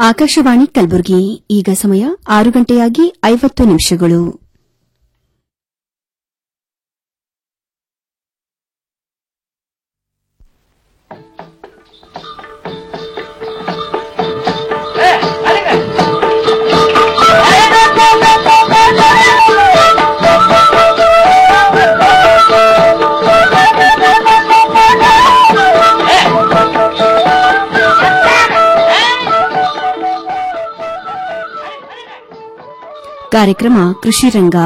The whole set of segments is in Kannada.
ಆಕಾಶವಾಣಿ ಕಲಬುರಗಿ ಈಗ ಸಮಯ ಆರು ಗಂಟೆಯಾಗಿ ಐವತ್ತು ನಿಮಿಷಗಳು ಕಾರ್ಯಕ್ರಮ ಕೃಷಿ ರಂಗ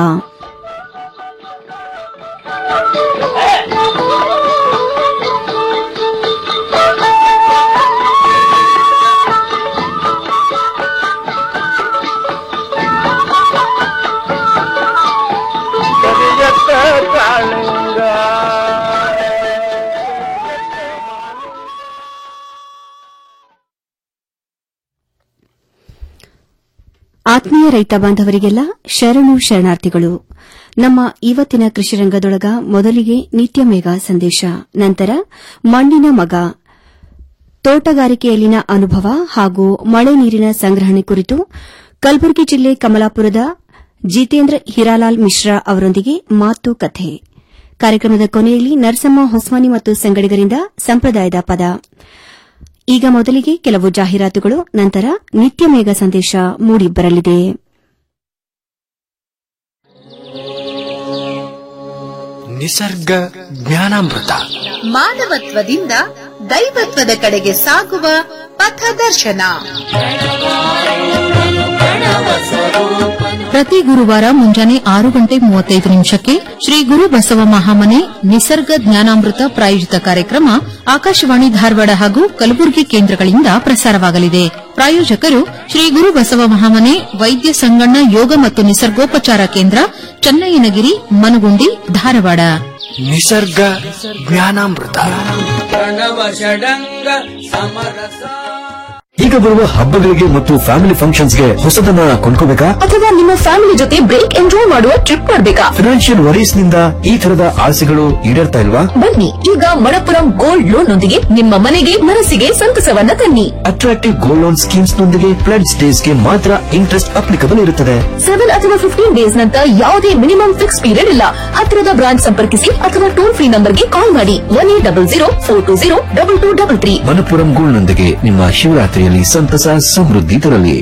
ಆತ್ಮೀಯ ರೈತ ಬಾಂಧವರಿಗೆಲ್ಲ ಶರಣು ಶರಣಾರ್ಥಿಗಳು ನಮ್ಮ ಇವತ್ತಿನ ಕೃಷಿ ರಂಗದೊಳಗ ಮೊದಲಿಗೆ ನಿತ್ಯ ಮೇಘ ಸಂದೇಶ ನಂತರ ಮಣ್ಣಿನ ಮಗ ತೋಟಗಾರಿಕೆಯಲ್ಲಿನ ಅನುಭವ ಹಾಗೂ ಮಳೆ ನೀರಿನ ಸಂಗ್ರಹಣೆ ಕುರಿತು ಕಲಬುರಗಿ ಜಿಲ್ಲೆ ಕಮಲಾಪುರದ ಜಿತೇಂದ್ರ ಹಿರಾಲಾಲ್ ಮಿಶ್ರಾ ಅವರೊಂದಿಗೆ ಮಾತುಕತೆ ಕಾರ್ಯಕ್ರಮದ ಕೊನೆಯಲ್ಲಿ ನರಸಮ್ಮ ಹೊಸ್ಮಾನಿ ಮತ್ತು ಸಂಗಡಿಗರಿಂದ ಸಂಪ್ರದಾಯದ ಪದ ಈಗ ಮೊದಲಿಗೆ ಕೆಲವು ಜಾಹೀರಾತುಗಳು ನಂತರ ನಿತ್ಯ ಮೇಘ ಸಂದೇಶ ಮೂಡಿಬರಲಿದೆ ನಿಸರ್ಗ ಜ್ಞಾನಾಮೃತ ಮಾನವತ್ವದಿಂದ ದೈವತ್ವದ ಕಡೆಗೆ ಸಾಗುವ ಪಥದರ್ಶನ ಪ್ರತಿ ಗುರುವಾರ ಮುಂಜಾನೆ ಆರು ಗಂಟೆ ಮೂವತ್ತೈದು ನಿಮಿಷಕ್ಕೆ ಶ್ರೀ ಗುರು ಬಸವ ಮಹಾಮನೆ ನಿಸರ್ಗ ಜ್ಞಾನಾಮೃತ ಪ್ರಾಯೋಜಿತ ಕಾರ್ಯಕ್ರಮ ಆಕಾಶವಾಣಿ ಧಾರವಾಡ ಹಾಗೂ ಕಲಬುರಗಿ ಕೇಂದ್ರಗಳಿಂದ ಪ್ರಸಾರವಾಗಲಿದೆ ಪ್ರಾಯೋಜಕರು ಶ್ರೀ ಗುರು ಬಸವ ಮಹಾಮನೆ ವೈದ್ಯ ಸಂಗಣ್ಣ ಯೋಗ ಮತ್ತು ನಿಸರ್ಗೋಪಚಾರ ಕೇಂದ್ರ ಚನ್ನಯ್ಯನಗಿರಿ ಮನಗುಂಡಿ ಧಾರವಾಡ ನಿಸರ್ಗ ಜ್ಞಾನಾಮೃತ ಈಗ ಬರುವ ಹಬ್ಬಗಳಿಗೆ ಮತ್ತು ಫ್ಯಾಮಿಲಿ ಫಂಕ್ಷನ್ಸ್ಗೆ ಹೊಸದನ್ನ ಕೊಂಡ್ಕೋಬೇಕಾ ಅಥವಾ ನಿಮ್ಮ ಫ್ಯಾಮಿಲಿ ಜೊತೆ ಬ್ರೇಕ್ ಎಂಜಾಯ್ ಮಾಡುವ ಟ್ರಿಪ್ ಮಾಡ್ಬೇಕಾ ಫಿನಾನ್ಷಿಯಲ್ ವರೀಸ್ ನಿಂದ ಈ ತರದ ಆಸೆಗಳು ಈಡೇರ್ತಾ ಇಲ್ವಾ ಬನ್ನಿ ಈಗ ಮಣಪುರಂ ಗೋಲ್ಡ್ ಲೋನ್ ನೊಂದಿಗೆ ನಿಮ್ಮ ಮನೆಗೆ ಮನಸ್ಸಿಗೆ ಸಂತಸವನ್ನ ತನ್ನಿ ಅಟ್ರಾಕ್ಟಿವ್ ಗೋಲ್ಡ್ ಲೋನ್ ಸ್ಕೀಮ್ಸ್ ನೊಂದಿಗೆ ಫ್ಲಡ್ ಡೇಸ್ ಗೆ ಮಾತ್ರ ಇಂಟ್ರೆಸ್ಟ್ ಅಪ್ಲಿಕಬಲ್ ಇರುತ್ತದೆ ಸೆವೆನ್ ಅಥವಾ ಫಿಫ್ಟೀನ್ ಡೇಸ್ ನಂತರ ಯಾವುದೇ ಮಿನಿಮಮ್ ಫಿಕ್ಸ್ ಪೀರಿಯಡ್ ಇಲ್ಲ ಹತ್ತಿರದ ಬ್ರಾಂಚ್ ಸಂಪರ್ಕಿಸಿ ಅಥವಾ ಟೋಲ್ ಫ್ರೀ ನಂಬರ್ಗೆ ಕಾಲ್ ಮಾಡಿ one eight double zero four two zero double two double three Manappuram gold ನೊಂದಿಗೆ ನಿಮ್ಮ ಶಿವರಾತ್ರಿಯಲ್ಲಿ ಸಂತಸ ಸಮೃದ್ಧಿ ತರಲಿ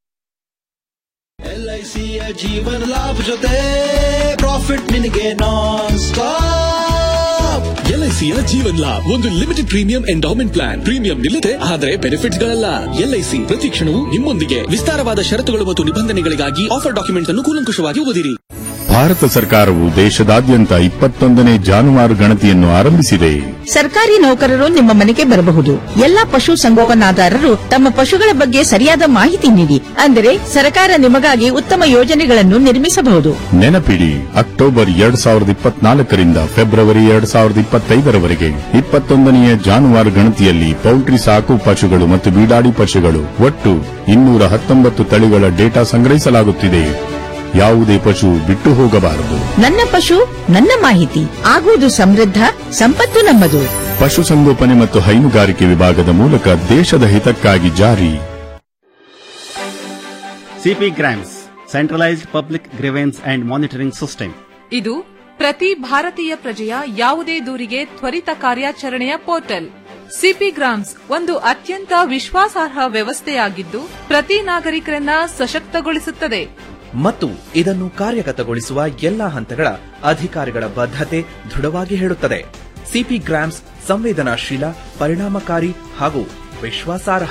ಎಲ್ಐಸಿಯ ಜೀವನ ಲಾಭ ಜೊತೆ ಪ್ರಾಫಿಟ್ ನಿನಗೆ ನಾನ್ ಸ್ಟಾಪ್ ಎಲ್ಐಸಿಯ ಜೀವನ್ ಲಾಭ್ ಒಂದು limited premium endowment plan premium ನಿಲ್ಲದೆ ಆದರೆ ಬೆನಿಫಿಟ್ಸ್ ಗಳಲ್ಲ ಎಲ್ಐಸಿ ಪ್ರತಿ ಕ್ಷಣವೂ ನಿಮ್ಮೊಂದಿಗೆ ವಿಸ್ತಾರವಾದ ಷರತ್ತುಗಳು ಮತ್ತು ನಿಬಂಧನೆಗಳಿಗಾಗಿ ಆಫರ್ ಡಾಕ್ಯುಮೆಂಟ್ಸ್ ಅನ್ನು ಕೂಲಂಕುಷವಾಗಿ ಓದಿರಿ ಭಾರತ ಸರ್ಕಾರವು ದೇಶದಾದ್ಯಂತ ಇಪ್ಪತ್ತೊಂದನೇ ಜಾನುವಾರು ಗಣತಿಯನ್ನು ಆರಂಭಿಸಿದೆ ಸರ್ಕಾರಿ ನೌಕರರು ನಿಮ್ಮ ಮನೆಗೆ ಬರಬಹುದು ಎಲ್ಲಾ ಪಶು ಸಂಗೋಪನಾದಾರರು ತಮ್ಮ ಪಶುಗಳ ಬಗ್ಗೆ ಸರಿಯಾದ ಮಾಹಿತಿ ನೀಡಿ ಅಂದರೆ ಸರ್ಕಾರ ನಿಮಗಾಗಿ ಉತ್ತಮ ಯೋಜನೆಗಳನ್ನು ನಿರ್ಮಿಸಬಹುದು ನೆನಪಿಡಿ ಅಕ್ಟೋಬರ್ ಎರಡ್ ಸಾವಿರದ ಇಪ್ಪತ್ನಾಲ್ಕರಿಂದ ಫೆಬ್ರವರಿ ಎರಡ್ ಸಾವಿರದ ಇಪ್ಪತ್ತೈದರವರೆಗೆ ಇಪ್ಪತ್ತೊಂದನೆಯ ಜಾನುವಾರು ಗಣತಿಯಲ್ಲಿ ಪೌಲ್ಟ್ರಿ ಸಾಕು ಪಶುಗಳು ಮತ್ತು ಬೀಡಾಡಿ ಪಶುಗಳು ಒಟ್ಟು ಇನ್ನೂರ ಹತ್ತೊಂಬತ್ತು ತಳಿಗಳ ಡೇಟಾ ಸಂಗ್ರಹಿಸಲಾಗುತ್ತಿದೆ ಯಾವುದೇ ಪಶು ಬಿಟ್ಟು ಹೋಗಬಾರದು ನನ್ನ ಪಶು ನನ್ನ ಮಾಹಿತಿ ಆಗುವುದು ಸಮೃದ್ಧ ಸಂಪತ್ತು ನಮ್ಮದು ಪಶುಸಂಗೋಪನೆ ಮತ್ತು ಹೈನುಗಾರಿಕೆ ವಿಭಾಗದ ಮೂಲಕ ದೇಶದ ಹಿತಕ್ಕಾಗಿ ಜಾರಿ C P grams centralised public grievance and monitoring system ಇದು ಪ್ರತಿ ಭಾರತೀಯ ಪ್ರಜೆಯ ಯಾವುದೇ ದೂರಿಗೆ ತ್ವರಿತ ಕಾರ್ಯಾಚರಣೆಯ ಪೋರ್ಟಲ್ ಸಿಪಿ ಗ್ರಾಮ್ಸ್ ಒಂದು ಅತ್ಯಂತ ವಿಶ್ವಾಸಾರ್ಹ ವ್ಯವಸ್ಥೆಯಾಗಿದ್ದು ಪ್ರತಿ ನಾಗರಿಕರನ್ನ ಸಶಕ್ತಗೊಳಿಸುತ್ತದೆ ಮತ್ತು ಇದನ್ನು ಕಾರ್ಯಗತಗೊಳಿಸುವ ಎಲ್ಲಾ ಹಂತಗಳ ಅಧಿಕಾರಿಗಳ ಬದ್ಧತೆ ದೃಢವಾಗಿ ಹೇಳುತ್ತದೆ ಸಿಪಿ ಗ್ರಾಮ್ಸ್ ಸಂವೇದನಾಶೀಲ ಪರಿಣಾಮಕಾರಿ ಹಾಗೂ ವಿಶ್ವಾಸಾರ್ಹ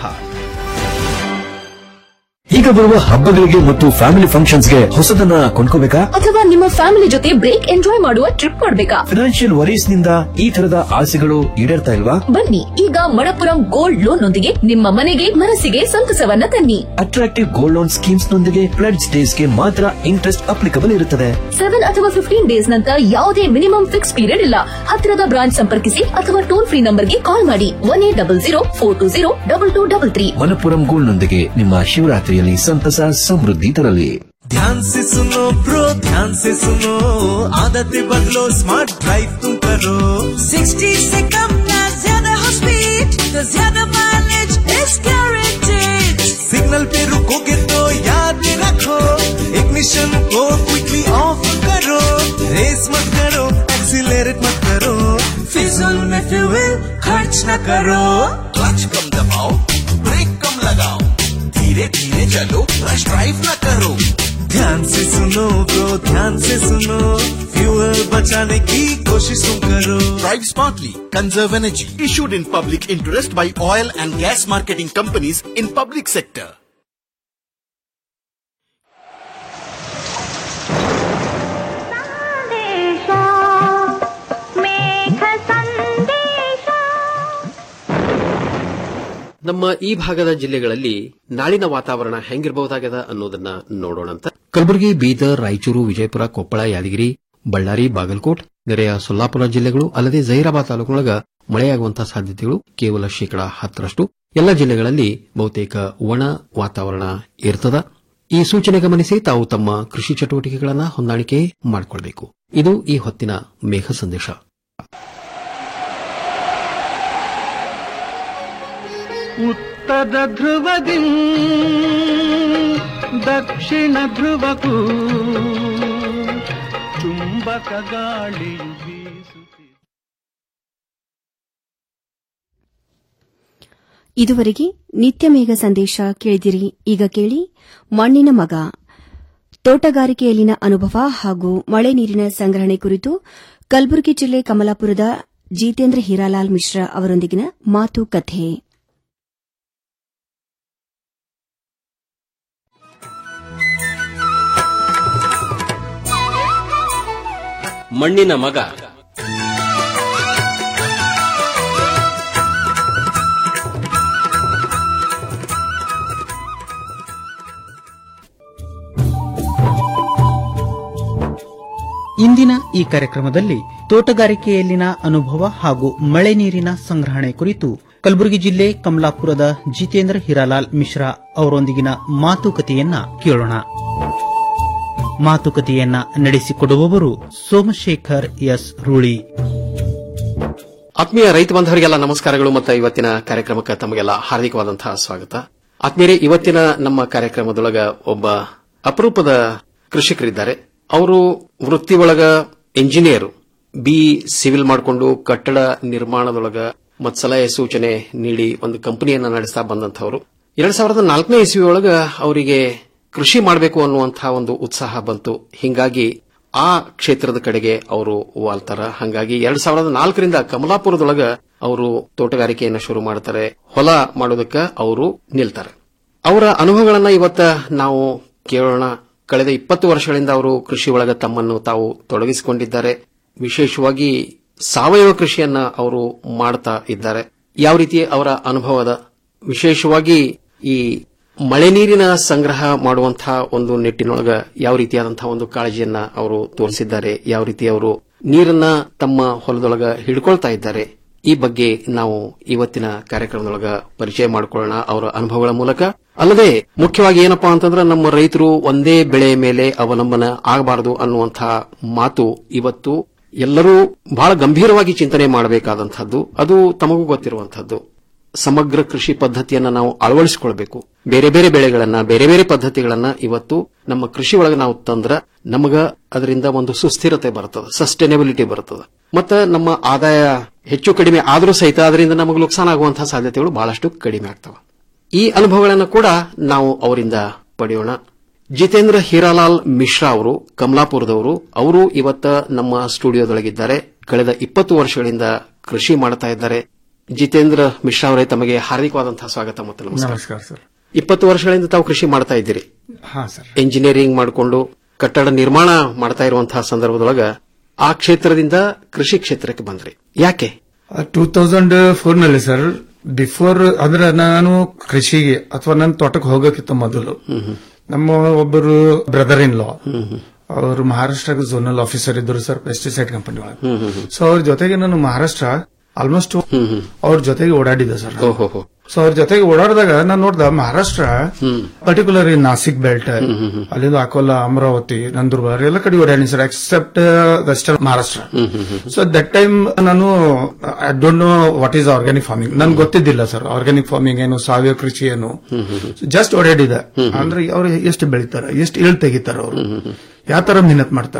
ಈಗ ಬರುವ ಹಬ್ಬಗಳಿಗೆ ಮತ್ತು ಫ್ಯಾಮಿಲಿ ಫಂಕ್ಷನ್ಸ್ಗೆ ಹೊಸದನ್ನ ಕೊಂಡ್ಕೋಬೇಕಾ ಅಥವಾ ನಿಮ್ಮ ಫ್ಯಾಮಿಲಿ ಜೊತೆ ಬ್ರೇಕ್ ಎಂಜಾಯ್ ಮಾಡುವ ಟ್ರಿಪ್ ಮಾಡ್ಬೇಕಾ ಫಿನಾನ್ಷಿಯಲ್ ವರೀಸ್ ನಿಂದ ಈ ತರದ ಆಸೆಗಳು ಈಡೇರ್ತಾ ಇಲ್ವಾ ಬನ್ನಿ ಈಗ ಮಣಪುರಂ ಗೋಲ್ಡ್ ಲೋನ್ ನೊಂದಿಗೆ ನಿಮ್ಮ ಮನೆಗೆ ಮನಸ್ಸಿಗೆ ಸಂತಸವನ್ನ ತನ್ನಿ ಅಟ್ರಾಕ್ಟಿವ್ ಗೋಲ್ಡ್ ಲೋನ್ ಸ್ಕೀಮ್ಸ್ ನೊಂದಿಗೆ ಫ್ಲಡ್ ಡೇಸ್ ಗೆ ಮಾತ್ರ ಇಂಟ್ರೆಸ್ಟ್ ಅಪ್ಲಿಕಬಲ್ ಇರುತ್ತದೆ ಸೆವೆನ್ ಅಥವಾ ಫಿಫ್ಟೀನ್ ಡೇಸ್ ನಂತರ ಯಾವುದೇ ಮಿನಿಮಮ್ ಫಿಕ್ಸ್ ಪೀರಿಯಡ್ ಇಲ್ಲ ಹತ್ತಿರದ ಬ್ರಾಂಚ್ ಸಂಪರ್ಕಿಸಿ ಅಥವಾ ಟೋಲ್ ಫ್ರೀ ನಂಬರ್ಗೆ ಕಾಲ್ ಮಾಡಿ one eight double zero four two zero double two double three Manappuram gold ನೊಂದಿಗೆ ನಿಮ್ಮ ಶಿವರಾತ್ರಿಯಲ್ಲಿ ಸಂತಸ ಸಮೃದ್ಧಿ ತರಲಿ ध्यान से सुनो ब्रो ध्यान से सुनो आदतें बदलो स्मार्ट ड्राइव तुम करो 60 से कम ना ज्यादा हो स्पीड तो ज्यादा माइलेज is guaranteed सिग्नल पे रुकोगे तो याद रखो इग्निशन को क्विकली ऑफ करो रेस मत करो एक्सीलरेट मत करो फिजूल में फ्यूल खर्च न करो क्लच कम दबाओ ब्रेक कम लगाओ धीरे धीरे चलो रश ड्राइव न करो ध्यान से सुनो ब्रो ध्यान से सुनो फ्यूल बचाने की कोशिश तुम करो Drive smartly, conserve energy. Issued in public interest by oil and gas marketing companies in public sector. ನಮ್ಮ ಈ ಭಾಗದ ಜಿಲ್ಲೆಗಳಲ್ಲಿ ನಾಳಿನ ವಾತಾವರಣ ಹೆಂಗಿರಬಹುದಾಗದ ಅನ್ನೋದನ್ನ ನೋಡೋಣಂತ ಕಲಬುರಗಿ ಬೀದರ್ ರಾಯಚೂರು ವಿಜಯಪುರ ಕೊಪ್ಪಳ ಯಾದಗಿರಿ ಬಳ್ಳಾರಿ ಬಾಗಲಕೋಟ್ ನೆರೆಯ ಸೊಲ್ಲಾಪುರ ಜಿಲ್ಲೆಗಳು ಅಲ್ಲದೆ ಜಹೀರಾಬಾದ್ ತಾಲೂಕಿನೊಳಗ ಮಳೆಯಾಗುವಂತಹ ಸಾಧ್ಯತೆಗಳು ಕೇವಲ ಶೇಕಡಾ ಹತ್ತರಷ್ಟು ಎಲ್ಲ ಜಿಲ್ಲೆಗಳಲ್ಲಿ ಬಹುತೇಕ ಒಣ ವಾತಾವರಣ ಇರ್ತದ ಈ ಸೂಚನೆ ಗಮನಿಸಿ ತಾವು ತಮ್ಮ ಕೃಷಿ ಚಟುವಟಿಕೆಗಳನ್ನು ಹೊಂದಾಣಿಕೆ ಮಾಡಿಕೊಳ್ಬೇಕು ಇದು ಈ ಹೊತ್ತಿನ ಮೇಘ ಸಂದೇಶ ಉತ್ತರ ಧ್ರುವದಿ ದಕ್ಷಿಣ ಧ್ರುವಕ್ಕೂ ಚುಂಬಕ ಗಾಳಿಯು ಬೀಸುತ್ತಿದೆ ಇದುವರೆಗೆ ನಿತ್ಯ ಮೇಘ ಸಂದೇಶ ಕೇಳಿದಿರಿ ಈಗ ಕೇಳಿ ಮಣ್ಣಿನ ಮಗ ತೋಟಗಾರಿಕೆಯಲ್ಲಿನ ಅನುಭವ ಹಾಗೂ ಮಳೆ ನೀರಿನ ಸಂಗ್ರಹಣೆ ಕುರಿತು ಕಲಬುರಗಿ ಜಿಲ್ಲೆ ಕಮಲಾಪುರದ ಜಿತೇಂದ್ರ ಹೀರಾಲಾಲ್ ಮಿಶ್ರಾ ಅವರೊಂದಿಗಿನ ಮಾತುಕತೆ ಮಣ್ಣಿನ ಮಗ ಇಂದಿನ ಈ ಕಾರ್ಯಕ್ರಮದಲ್ಲಿ ತೋಟಗಾರಿಕೆಯಲ್ಲಿನ ಅನುಭವ ಹಾಗೂ ಮಳೆ ನೀರಿನ ಸಂಗ್ರಹಣೆ ಕುರಿತು ಕಲಬುರಗಿ ಜಿಲ್ಲೆ ಕಮಲಾಪುರದ ಜಿತೇಂದ್ರ ಹಿರಾಲಾಲ್ ಮಿಶ್ರಾ ಅವರೊಂದಿಗಿನ ಮಾತುಕತೆಯನ್ನ ಕೇಳೋಣ ಮಾತುಕತೆಯನ್ನ ನಡೆಸಿಕೊಡುವವರು ಸೋಮಶೇಖರ್ ಎಸ್ ರೂಳಿ ಆತ್ಮೀಯ ರೈತ ಬಾಂಧವರಿಗೆಲ್ಲ ನಮಸ್ಕಾರಗಳು ಮತ್ತು ಇವತ್ತಿನ ಕಾರ್ಯಕ್ರಮಕ್ಕೆ ತಮಗೆಲ್ಲ ಹಾರ್ದಿಕವಾದಂತಹ ಸ್ವಾಗತ ಆತ್ಮೀಯರೇ ಇವತ್ತಿನ ನಮ್ಮ ಕಾರ್ಯಕ್ರಮದೊಳಗ ಒಬ್ಬ ಅಪರೂಪದ ಕೃಷಿಕರಿದ್ದಾರೆ ಅವರು ವೃತ್ತಿ ಒಳಗ ಎಂಜಿನಿಯರ್ ಬಿ ಸಿವಿಲ್ ಮಾಡಿಕೊಂಡು ಕಟ್ಟಡ ನಿರ್ಮಾಣದೊಳಗ ಮತ್ತು ಸಲಹೆ ಸೂಚನೆ ನೀಡಿ ಒಂದು ಕಂಪನಿಯನ್ನ ನಡೆಸ್ತಾ ಬಂದಂತವರು ಎರಡ್ ಸಾವಿರದ ನಾಲ್ಕನೇ ಇಸ್ವಿ ಒಳಗ ಅವರಿಗೆ ಕೃಷಿ ಮಾಡಬೇಕು ಅನ್ನುವಂತಹ ಒಂದು ಉತ್ಸಾಹ ಬಂತು ಹಿಂಗಾಗಿ ಆ ಕ್ಷೇತ್ರದ ಕಡೆಗೆ ಅವರು ವಾಲ್ತಾರ ಹಂಗಾಗಿ ಎರಡ್ ಸಾವಿರದ ನಾಲ್ಕರಿಂದ ಕಮಲಾಪುರದೊಳಗ ಅವರು ತೋಟಗಾರಿಕೆಯನ್ನು ಶುರು ಮಾಡ್ತಾರೆ ಹೊಲ ಮಾಡೋದಕ್ಕೆ ಅವರು ನಿಲ್ತಾರೆ ಅವರ ಅನುಭವಗಳನ್ನ ಇವತ್ತ ನಾವು ಕೇಳೋಣ ಕಳೆದ ಇಪ್ಪತ್ತು ವರ್ಷಗಳಿಂದ ಅವರು ಕೃಷಿ ಒಳಗ ತಮ್ಮನ್ನು ತಾವು ತೊಡಗಿಸಿಕೊಂಡಿದ್ದಾರೆ ವಿಶೇಷವಾಗಿ ಸಾವಯವ ಕೃಷಿಯನ್ನ ಅವರು ಮಾಡ್ತಾ ಇದ್ದಾರೆ ಯಾವ ರೀತಿ ಅವರ ಅನುಭವದ ವಿಶೇಷವಾಗಿ ಈ ಮಳೆ ನೀರಿನ ಸಂಗ್ರಹ ಮಾಡುವಂತಹ ಒಂದು ನಿಟ್ಟಿನೊಳಗ ಯಾವ ರೀತಿಯಾದಂತಹ ಒಂದು ಕಾಳಜಿಯನ್ನ ಅವರು ತೋರಿಸಿದ್ದಾರೆ ಯಾವ ರೀತಿ ಅವರು ನೀರನ್ನ ತಮ್ಮ ಹೊಲದೊಳಗ ಹಿಡ್ಕೊಳ್ತಾ ಇದ್ದಾರೆ ಈ ಬಗ್ಗೆ ನಾವು ಇವತ್ತಿನ ಕಾರ್ಯಕ್ರಮದೊಳಗ ಪರಿಚಯ ಮಾಡಿಕೊಳ್ಳೋಣ ಅವರ ಅನುಭವಗಳ ಮೂಲಕ ಅಲ್ಲದೆ ಮುಖ್ಯವಾಗಿ ಏನಪ್ಪಾ ಅಂತಂದ್ರೆ ನಮ್ಮ ರೈತರು ಒಂದೇ ಬೆಳೆ ಮೇಲೆ ಅವಲಂಬನ ಆಗಬಾರದು ಅನ್ನುವಂತಹ ಮಾತು ಇವತ್ತು ಎಲ್ಲರೂ ಬಹಳ ಗಂಭೀರವಾಗಿ ಚಿಂತನೆ ಮಾಡಬೇಕಾದಂತಹದ್ದು ಅದು ತಮಗೂ ಗೊತ್ತಿರುವಂತಹದ್ದು ಸಮಗ್ರ ಕೃಷಿ ಪದ್ಧತಿಯನ್ನ ನಾವು ಅಳವಡಿಸಿಕೊಳ್ಬೇಕು ಬೇರೆ ಬೇರೆ ಬೆಳೆಗಳನ್ನ ಬೇರೆ ಬೇರೆ ಪದ್ಧತಿಗಳನ್ನ ಇವತ್ತು ನಮ್ಮ ಕೃಷಿ ಒಳಗೆ ನಾವು ತಂದ್ರ ನಮಗ ಅದರಿಂದ ಒಂದು ಸುಸ್ಥಿರತೆ ಬರ್ತದೆ ಸಸ್ಟೈನಬಿಲಿಟಿ ಬರ್ತದೆ ಮತ್ತೆ ನಮ್ಮ ಆದಾಯ ಹೆಚ್ಚು ಕಡಿಮೆ ಆದರೂ ಸಹಿತ ಅದರಿಂದ ನಮಗೆ ನುಕ್ಸಾನ ಆಗುವಂತಹ ಸಾಧ್ಯತೆಗಳು ಬಹಳಷ್ಟು ಕಡಿಮೆ ಆಗ್ತವೆ ಈ ಅನುಭವಗಳನ್ನು ಕೂಡ ನಾವು ಅವರಿಂದ ಪಡೆಯೋಣ ಜಿತೇಂದ್ರ ಹೀರಾಲಾಲ್ ಮಿಶ್ರಾ ಅವರು ಕಮಲಾಪುರದವರು ಅವರು ಇವತ್ತ ನಮ್ಮ ಸ್ಟುಡಿಯೋದೊಳಗಿದ್ದಾರೆ ಕಳೆದ ಇಪ್ಪತ್ತು ವರ್ಷಗಳಿಂದ ಕೃಷಿ ಮಾಡ್ತಾ ಇದ್ದಾರೆ ಜಿತೇಂದ್ರ ಮಿಶ್ರಾ ಅವರೇ ತಮಗೆ ಹಾರ್ದಿಕವಾದಂತಹ ಸ್ವಾಗತ ಮತ್ತು ನಮಸ್ಕಾರ ನಮಸ್ಕಾರ ಸರ್ ಇಪ್ಪತ್ತು ವರ್ಷಗಳಿಂದ ತಾವು ಕೃಷಿ ಮಾಡ್ತಾ ಇದ್ದೀರಿ ಹಾ ಸರ್ ಎಂಜಿನಿಯರಿಂಗ್ ಮಾಡಿಕೊಂಡು ಕಟ್ಟಡ ನಿರ್ಮಾಣ ಮಾಡ್ತಾ ಇರುವಂತಹ ಸಂದರ್ಭದೊಳಗ ಆ ಕ್ಷೇತ್ರದಿಂದ ಕೃಷಿ ಕ್ಷೇತ್ರಕ್ಕೆ ಬಂದ್ರಿ ಯಾಕೆ ಟೂ ತೌಸಂಡ್ ಫೋರ್ ನಲ್ಲಿ ಸರ್ ಬಿಫೋರ್ ಅಂದ್ರೆ ನಾನು ಕೃಷಿಗೆ ಅಥವಾ ನನ್ನ ತೋಟಕ್ಕೆ ಹೋಗಕ್ಕಿಂತ ಮೊದಲು ನಮ್ಮ ಒಬ್ಬರು ಬ್ರದರ್ ಇನ್ ಲಾ ಅವರು ಮಹಾರಾಷ್ಟ್ರ ಝೋನಲ್ ಆಫೀಸರ್ ಇದ್ರು ಸರ್ ಪೆಸ್ಟಿಸೈಡ್ ಕಂಪನಿ ಒಳಗೆ ಸೊ ಅವ್ರ ಜೊತೆಗೆ ನಾನು ಮಹಾರಾಷ್ಟ್ರ ಆಲ್ಮೋಸ್ಟ್ ಅವ್ರ ಜೊತೆಗೆ ಓಡಾಡಿದ್ದೆ ಸರ್ ಓಹೋ ಸೊ ಅವ್ರ ಜೊತೆಗೆ ಓಡಾಡಿದಾಗ ನಾನು ನೋಡ್ದ Maharashtra particular in Nashik belt ಅಲ್ಲಿಂದ ಅಕೋಲಾ ಅಮರಾವತಿ ನಂದೂರ್ಬಾರ್ ಎಲ್ಲ ಕಡೆ ಓಡಾಡಿ sir except western Maharashtra so that time ನಾನು I don't know what is organic farming ನನ್ಗೆ ಗೊತ್ತಿದ್ದಿಲ್ಲ ಸರ್ ಆರ್ಗ್ಯಾನಿಕ್ ಫಾರ್ಮಿಂಗ್ ಏನು ಸಾವಯವ ಕೃಷಿ ಏನು ಜಸ್ಟ್ ಓಡಾಡಿದೆ ಅಂದ್ರೆ ಅವ್ರು ಎಷ್ಟು ಬೆಳಿತಾರ ಎಷ್ಟು ಇಳ್ ತೆಗಿತಾರ ಅವರು ಯಾವ ತರ ಮೆಹನತ್ ಮಾಡ್ತಾರ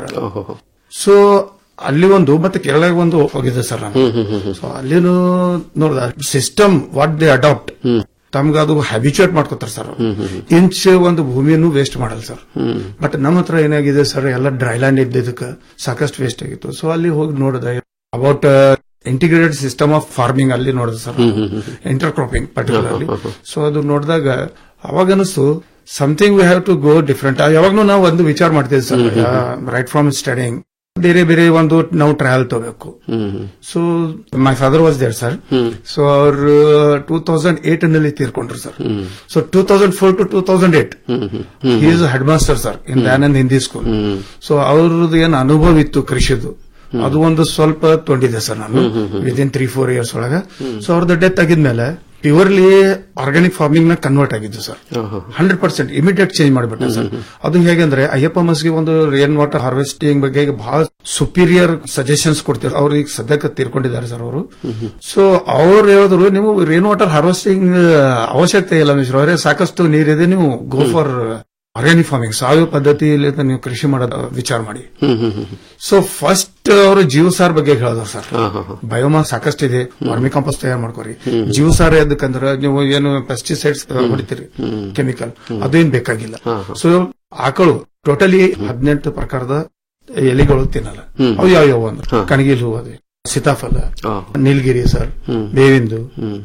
ಸೊ ಅಲ್ಲಿ ಒಂದು ಮತ್ತೆ ಕೇರಳಗೆ ಒಂದು ಹೋಗಿದೆ ಸರ್ ನಾನು ಸೊ ಅಲ್ಲಿನೂ ನೋಡ್ದ ಸಿಸ್ಟಮ್ ವಾಟ್ ದೇ ಅಡಾಪ್ಟ್ ತಮ್ಗೆ ಅದು ಹ್ಯಾಬಿಚುಯೇಟ್ ಮಾಡ್ಕೋತಾರ ಸರ್ ಇಂಚ್ ಒಂದು ಭೂಮಿಯನ್ನು ವೇಸ್ಟ್ ಮಾಡಲ್ಲ ಸರ್ ಬಟ್ ನಮ್ಮ ಹತ್ರ ಏನಾಗಿದೆ ಸರ್ ಎಲ್ಲ ಡ್ರೈ ಲ್ಯಾಂಡ್ ಇದ್ದಿದ್ದಕ್ಕೆ ಸಾಕಷ್ಟು ವೇಸ್ಟ್ ಆಗಿತ್ತು ಸೊ ಅಲ್ಲಿ ಹೋಗಿ ನೋಡಿದೆ about integrated system of farming ಅಲ್ಲಿ ನೋಡಿದೆ sir intercropping particularly so ಅದು ನೋಡಿದಾಗ ಅವಾಗ ಅನಿಸ್ತು something we have to go different ಯಾವಾಗ್ಲೂ ನಾವು ಒಂದು ವಿಚಾರ ಮಾಡ್ತೀವಿ ಸರ್ ರೈಟ್ ಫ್ರಮ್ ಸ್ಟಡಿಂಗ್ ಬೇರೆ ಬೇರೆ ಒಂದು ನಾವು ಟ್ರಯಲ್ ತಗೋಬೇಕು so my father was there sir so ಅವರು ಟೂ ತೌಸಂಡ್ ಏಟ್ ನಲ್ಲಿ ತೀರ್ಕೊಂಡ್ರು sir so two thousand four to two thousand eight is headmaster sir in Dayanand Hindi school so ಅವ್ರದ್ದು ಏನು ಅನುಭವ ಇತ್ತು ಕೃಷಿದು ಅದು ಒಂದು ಸ್ವಲ್ಪ ತೊಂಡಿದೆ ಸರ್ ನಾನು ವಿದಿನ್ ತ್ರೀ ಫೋರ್ ಇಯರ್ಸ್ ಒಳಗ ಸೊ ಅವ್ರದ್ದು ಡೆತ್ ಆಗಿದ್ಮೇಲೆ ಪ್ಯೂರ್ಲಿ ಆರ್ಗ್ಯಾನಿಕ್ ಫಾರ್ಮಿಂಗ್ ನ ಕನ್ವರ್ಟ್ ಆಗಿದ್ದು sir hundred percent immediate change ಮಾಡಿಬಿಟ್ಟೆ ಸರ್ ಅದು ಹೇಗೆಂದ್ರೆ ಅಯ್ಯಪ್ಪ ಮಸ್ಗೆ ಒಂದು ರೇನ್ ವಾಟರ್ ಹಾರ್ವೆಸ್ಟಿಂಗ್ ಬಗ್ಗೆ ಬಹಳ ಸುಪೀರಿಯರ್ ಸಜೆಷನ್ಸ್ ಕೊಡ್ತಾರೆ ಅವ್ರು ಈಗ ಸದ್ಯಕ್ಕೆ ತೀರ್ಕೊಂಡಿದ್ದಾರೆ ಸರ್ ಅವರು ಸೊ ಅವ್ರು ಹೇಳಿದ್ರು ನೀವು ರೇನ್ ವಾಟರ್ ಹಾರ್ವೆಸ್ಟಿಂಗ್ ಅವಶ್ಯಕತೆ ಇಲ್ಲ ಮಿಶ್ರ ಅವರೇ ಸಾಕಷ್ಟು ನೀರಿದೆ ನೀವು ಗೋ ಫಾರ್ ಆರ್ಗ್ಯಾನಿಕ್ ಫಾರ್ಮಿಂಗ್ ಸಾವಯವ ಪದ್ಧತಿಯಲ್ಲಿ ನೀವು ಕೃಷಿ ಮಾಡೋದು ವಿಚಾರ ಮಾಡಿ ಸೊ ಫಸ್ಟ್ ಅವರು ಜೀವಸಾರ್ ಬಗ್ಗೆ ಹೇಳಿದ್ರು ಸರ್ ಬಯೋಮಾಸ್ ಸಾಕಷ್ಟು ಇದೆ ವರ್ಮಿ ಕಾಂಪೋಸ್ಟ್ ತಯಾರು ಮಾಡ್ಕೋರಿ ಜೀವಸಾರ ಎದಕ್ಕಂದ್ರೆ ನೀವು ಏನು ಪೆಸ್ಟಿಸೈಡ್ಸ್ ಹೊಡಿತೀರಿ ಕೆಮಿಕಲ್ ಅದೇನ್ ಬೇಕಾಗಿಲ್ಲ ಸೊ ಆಕಳು ಟೋಟಲಿ ಹದಿನೆಂಟು ಪ್ರಕಾರದ ಎಲೆಗಳು ತಿನ್ನಲ್ಲ ಅವು ಯಾವ ಯಾವ ಅಂದ್ರೆ ಕಣಗಿಲ್ ಹೂ ಅದೇ ಸೀತಾಫಲ ನೀಲಗಿರಿ ಸರ್ ಬೇವಿಂದು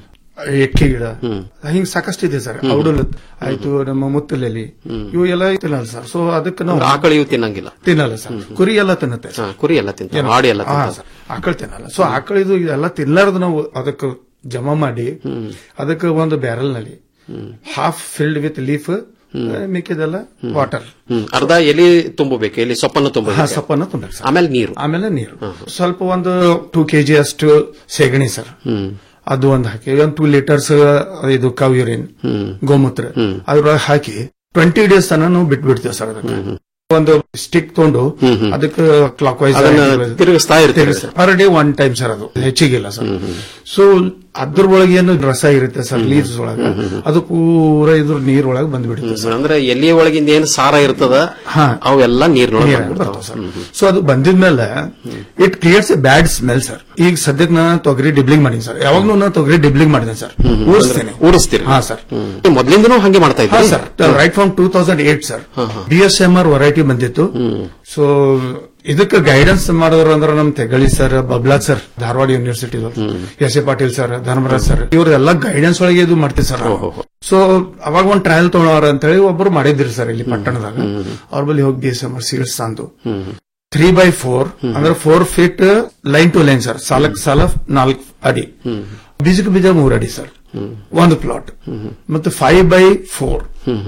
ಎಕ್ಕಿ ಗಿಡ ಹಿಂಗ್ ಸಾಕಷ್ಟು ಇದೆ ಸರ್ ಔಡಲ್ ಆಯ್ತು ನಮ್ಮ ಮುತ್ತಲೆಲಿ ಇವು ಎಲ್ಲ ತಿನ್ನಲ್ಲ ಸರ್ ಸೊ ಅದಕ್ಕೆ ನಾವು ಆಕಳು ಇವು ತಿನ್ನಂಗಿಲ್ಲ ತಿನ್ನಲ್ಲ ಸರ್ ಕುರಿ ಎಲ್ಲ ತಿನ್ನುತ್ತೆ ಹಾ, ಕುರಿ ಎಲ್ಲ ತಿಂತಾರೆ ಆಡಿ ಎಲ್ಲ ತಿಂತಾರೆ. ಆಕಳು ತಿನ್ನಲ್ಲ ಸೊ ಆಕಳು ಇದು ಇದೆಲ್ಲ ತಿನ್ನಲಾರ್ದು ನಾವು ಅದಕ್ಕೆ ಜಮಾ ಮಾಡಿ ಅದಕ್ಕೆ ಒಂದು ಬ್ಯಾರಲ್ ನಲ್ಲಿ ಹಾಫ್ ಫಿಲ್ಡ್ ವಿತ್ ಲೀಫ್ ಮಿಕ್ಕಿದೆಲ್ಲ ವಾಟರ್ ಹ್ಮ್ ಅರ್ಧ ಎಲಿ ತುಂಬಬೇಕು ಎಲಿ ಸೊಪ್ಪನ್ನು ಹಾ ತುಂಬಬೇಕು ಸೊಪ್ಪನ್ನು ತುಂಬಬೇಕು ಸರ್ ಆಮೇಲೆ ನೀರು ಆಮೇಲೆ ನೀರು ಸ್ವಲ್ಪ ಒಂದು ಟೂ ಕೆಜಿ ಅಷ್ಟು ಸೆಗಣಿ ಸರ್ ಅದು ಒಂದು ಹಾಕಿ ಒಂದು ಟೂ ಲೀಟರ್ಸ್ ಇದು ಕವ್ ಯೂರಿನ್ ಗೋಮೂತ್ರ ಅದ್ರೊಳಗೆ ಹಾಕಿ ಟ್ವೆಂಟಿ ಡೇಸ್ ತನ ನಾವು ಬಿಟ್ಬಿಡ್ತೇವೆ ಸರ್ ಅದಕ್ಕೆ ಒಂದು ಸ್ಟಿಕ್ ತಗೊಂಡು ಅದಕ್ಕೆ ಕ್ಲಾಕ್ ವೈಸ್ ಅದನ್ನ ತಿರುಗಿಸ್ತಾ ಇರ್ತೀರಿ. Per day one time sir ಅದು ಹೆಚ್ಚಿಗಿಲ್ಲ ಸರ್ ಸೊ ಅದ್ರೊಳಗೆ ಏನು ರಸ ಇರುತ್ತೆ ಸರ್ ಲೀವ್ಸ್ ಒಳಗೆ ಅದು ಪೂರ ಇದ್ರ ನೀರೊಳಗೆ ಬಂದ್ಬಿಡುತ್ತೆ ಸರ್ ಅಂದ್ರೆ ಎಲಿಯ ಒಳಗಿಂದ ಏನು ಸಾರ ಇರ್ತದ ಹಾ. ಅವೆಲ್ಲ ನೀರ್ನೊಳಗೆ ನೀರಾಗಿ ಬರ್ತಾವ ಸರ್ ಸೊ ಅದು ಬಂದಿದ್ಮೇಲೆ it creates a bad smell sir ಈಗ ಸದ್ಯಕ್ಕೆ ನಾನು ತೊಗರಿ ಡಿಬ್ಲಿಂಗ್ ಮಾಡೀನಿ ಸರ್ ಯಾವಾಗ್ಲೂ ನಾನು ತೊಗರಿ ಡಿಬ್ಲಿಂಗ್ ಮಾಡಿದೆ ಸರ್ ಊರಿಸ್ತೇನೆ ಊರಿಸ್ತೀರಿ ಹಾ ಸರ್ ಮೊದ್ಲಿಂದನೂ ಹಂಗೆ ಮಾಡ್ತಾ ಹಾ ಇದ್ರಿ sir right from two thousand eight sir B S M R variety ಬಂದಿತ್ತು ಸೊ ಇದಕ್ಕೆ ಗೈಡೆನ್ಸ್ ಮಾಡೋರು ಅಂದ್ರೆ ನಮ್ ತೆಗಳಿ sir Babla sir Dharwad university S A Patil sir Dharmaraj sir ಇವರೆಲ್ಲ ಗೈಡೆನ್ಸ್ ಒಳಗೆ ಇದು ಮಾಡ್ತೀವಿ ಸರ್ ಸೊ ಅವಾಗ ಒಂದು ಟ್ರಯಲ್ ತಗೊಳೋರ ಅಂತ ಹೇಳಿ ಒಬ್ರು ಮಾಡಿದ್ರಿ ಸರ್ ಇಲ್ಲಿ ಪಟ್ಟಣದಾಗ ಅವ್ರ ಬಳಿ ಹೋಗಿ B S M R seeds ತಂದು ತ್ರೀ ಬೈ ಫೋರ್ ಅಂದ್ರೆ four feet line to line sir ಸಾಲಕ್ ಸಾಲ ನಾಲ್ಕು ಅಡಿ ಬೀಜಕ್ಕೆ ಬೀಜ ಮೂರ್ ಅಡಿ ಸರ್ ಒಂದು ಪ್ಲಾಟ್ ಮತ್ತೆ five by four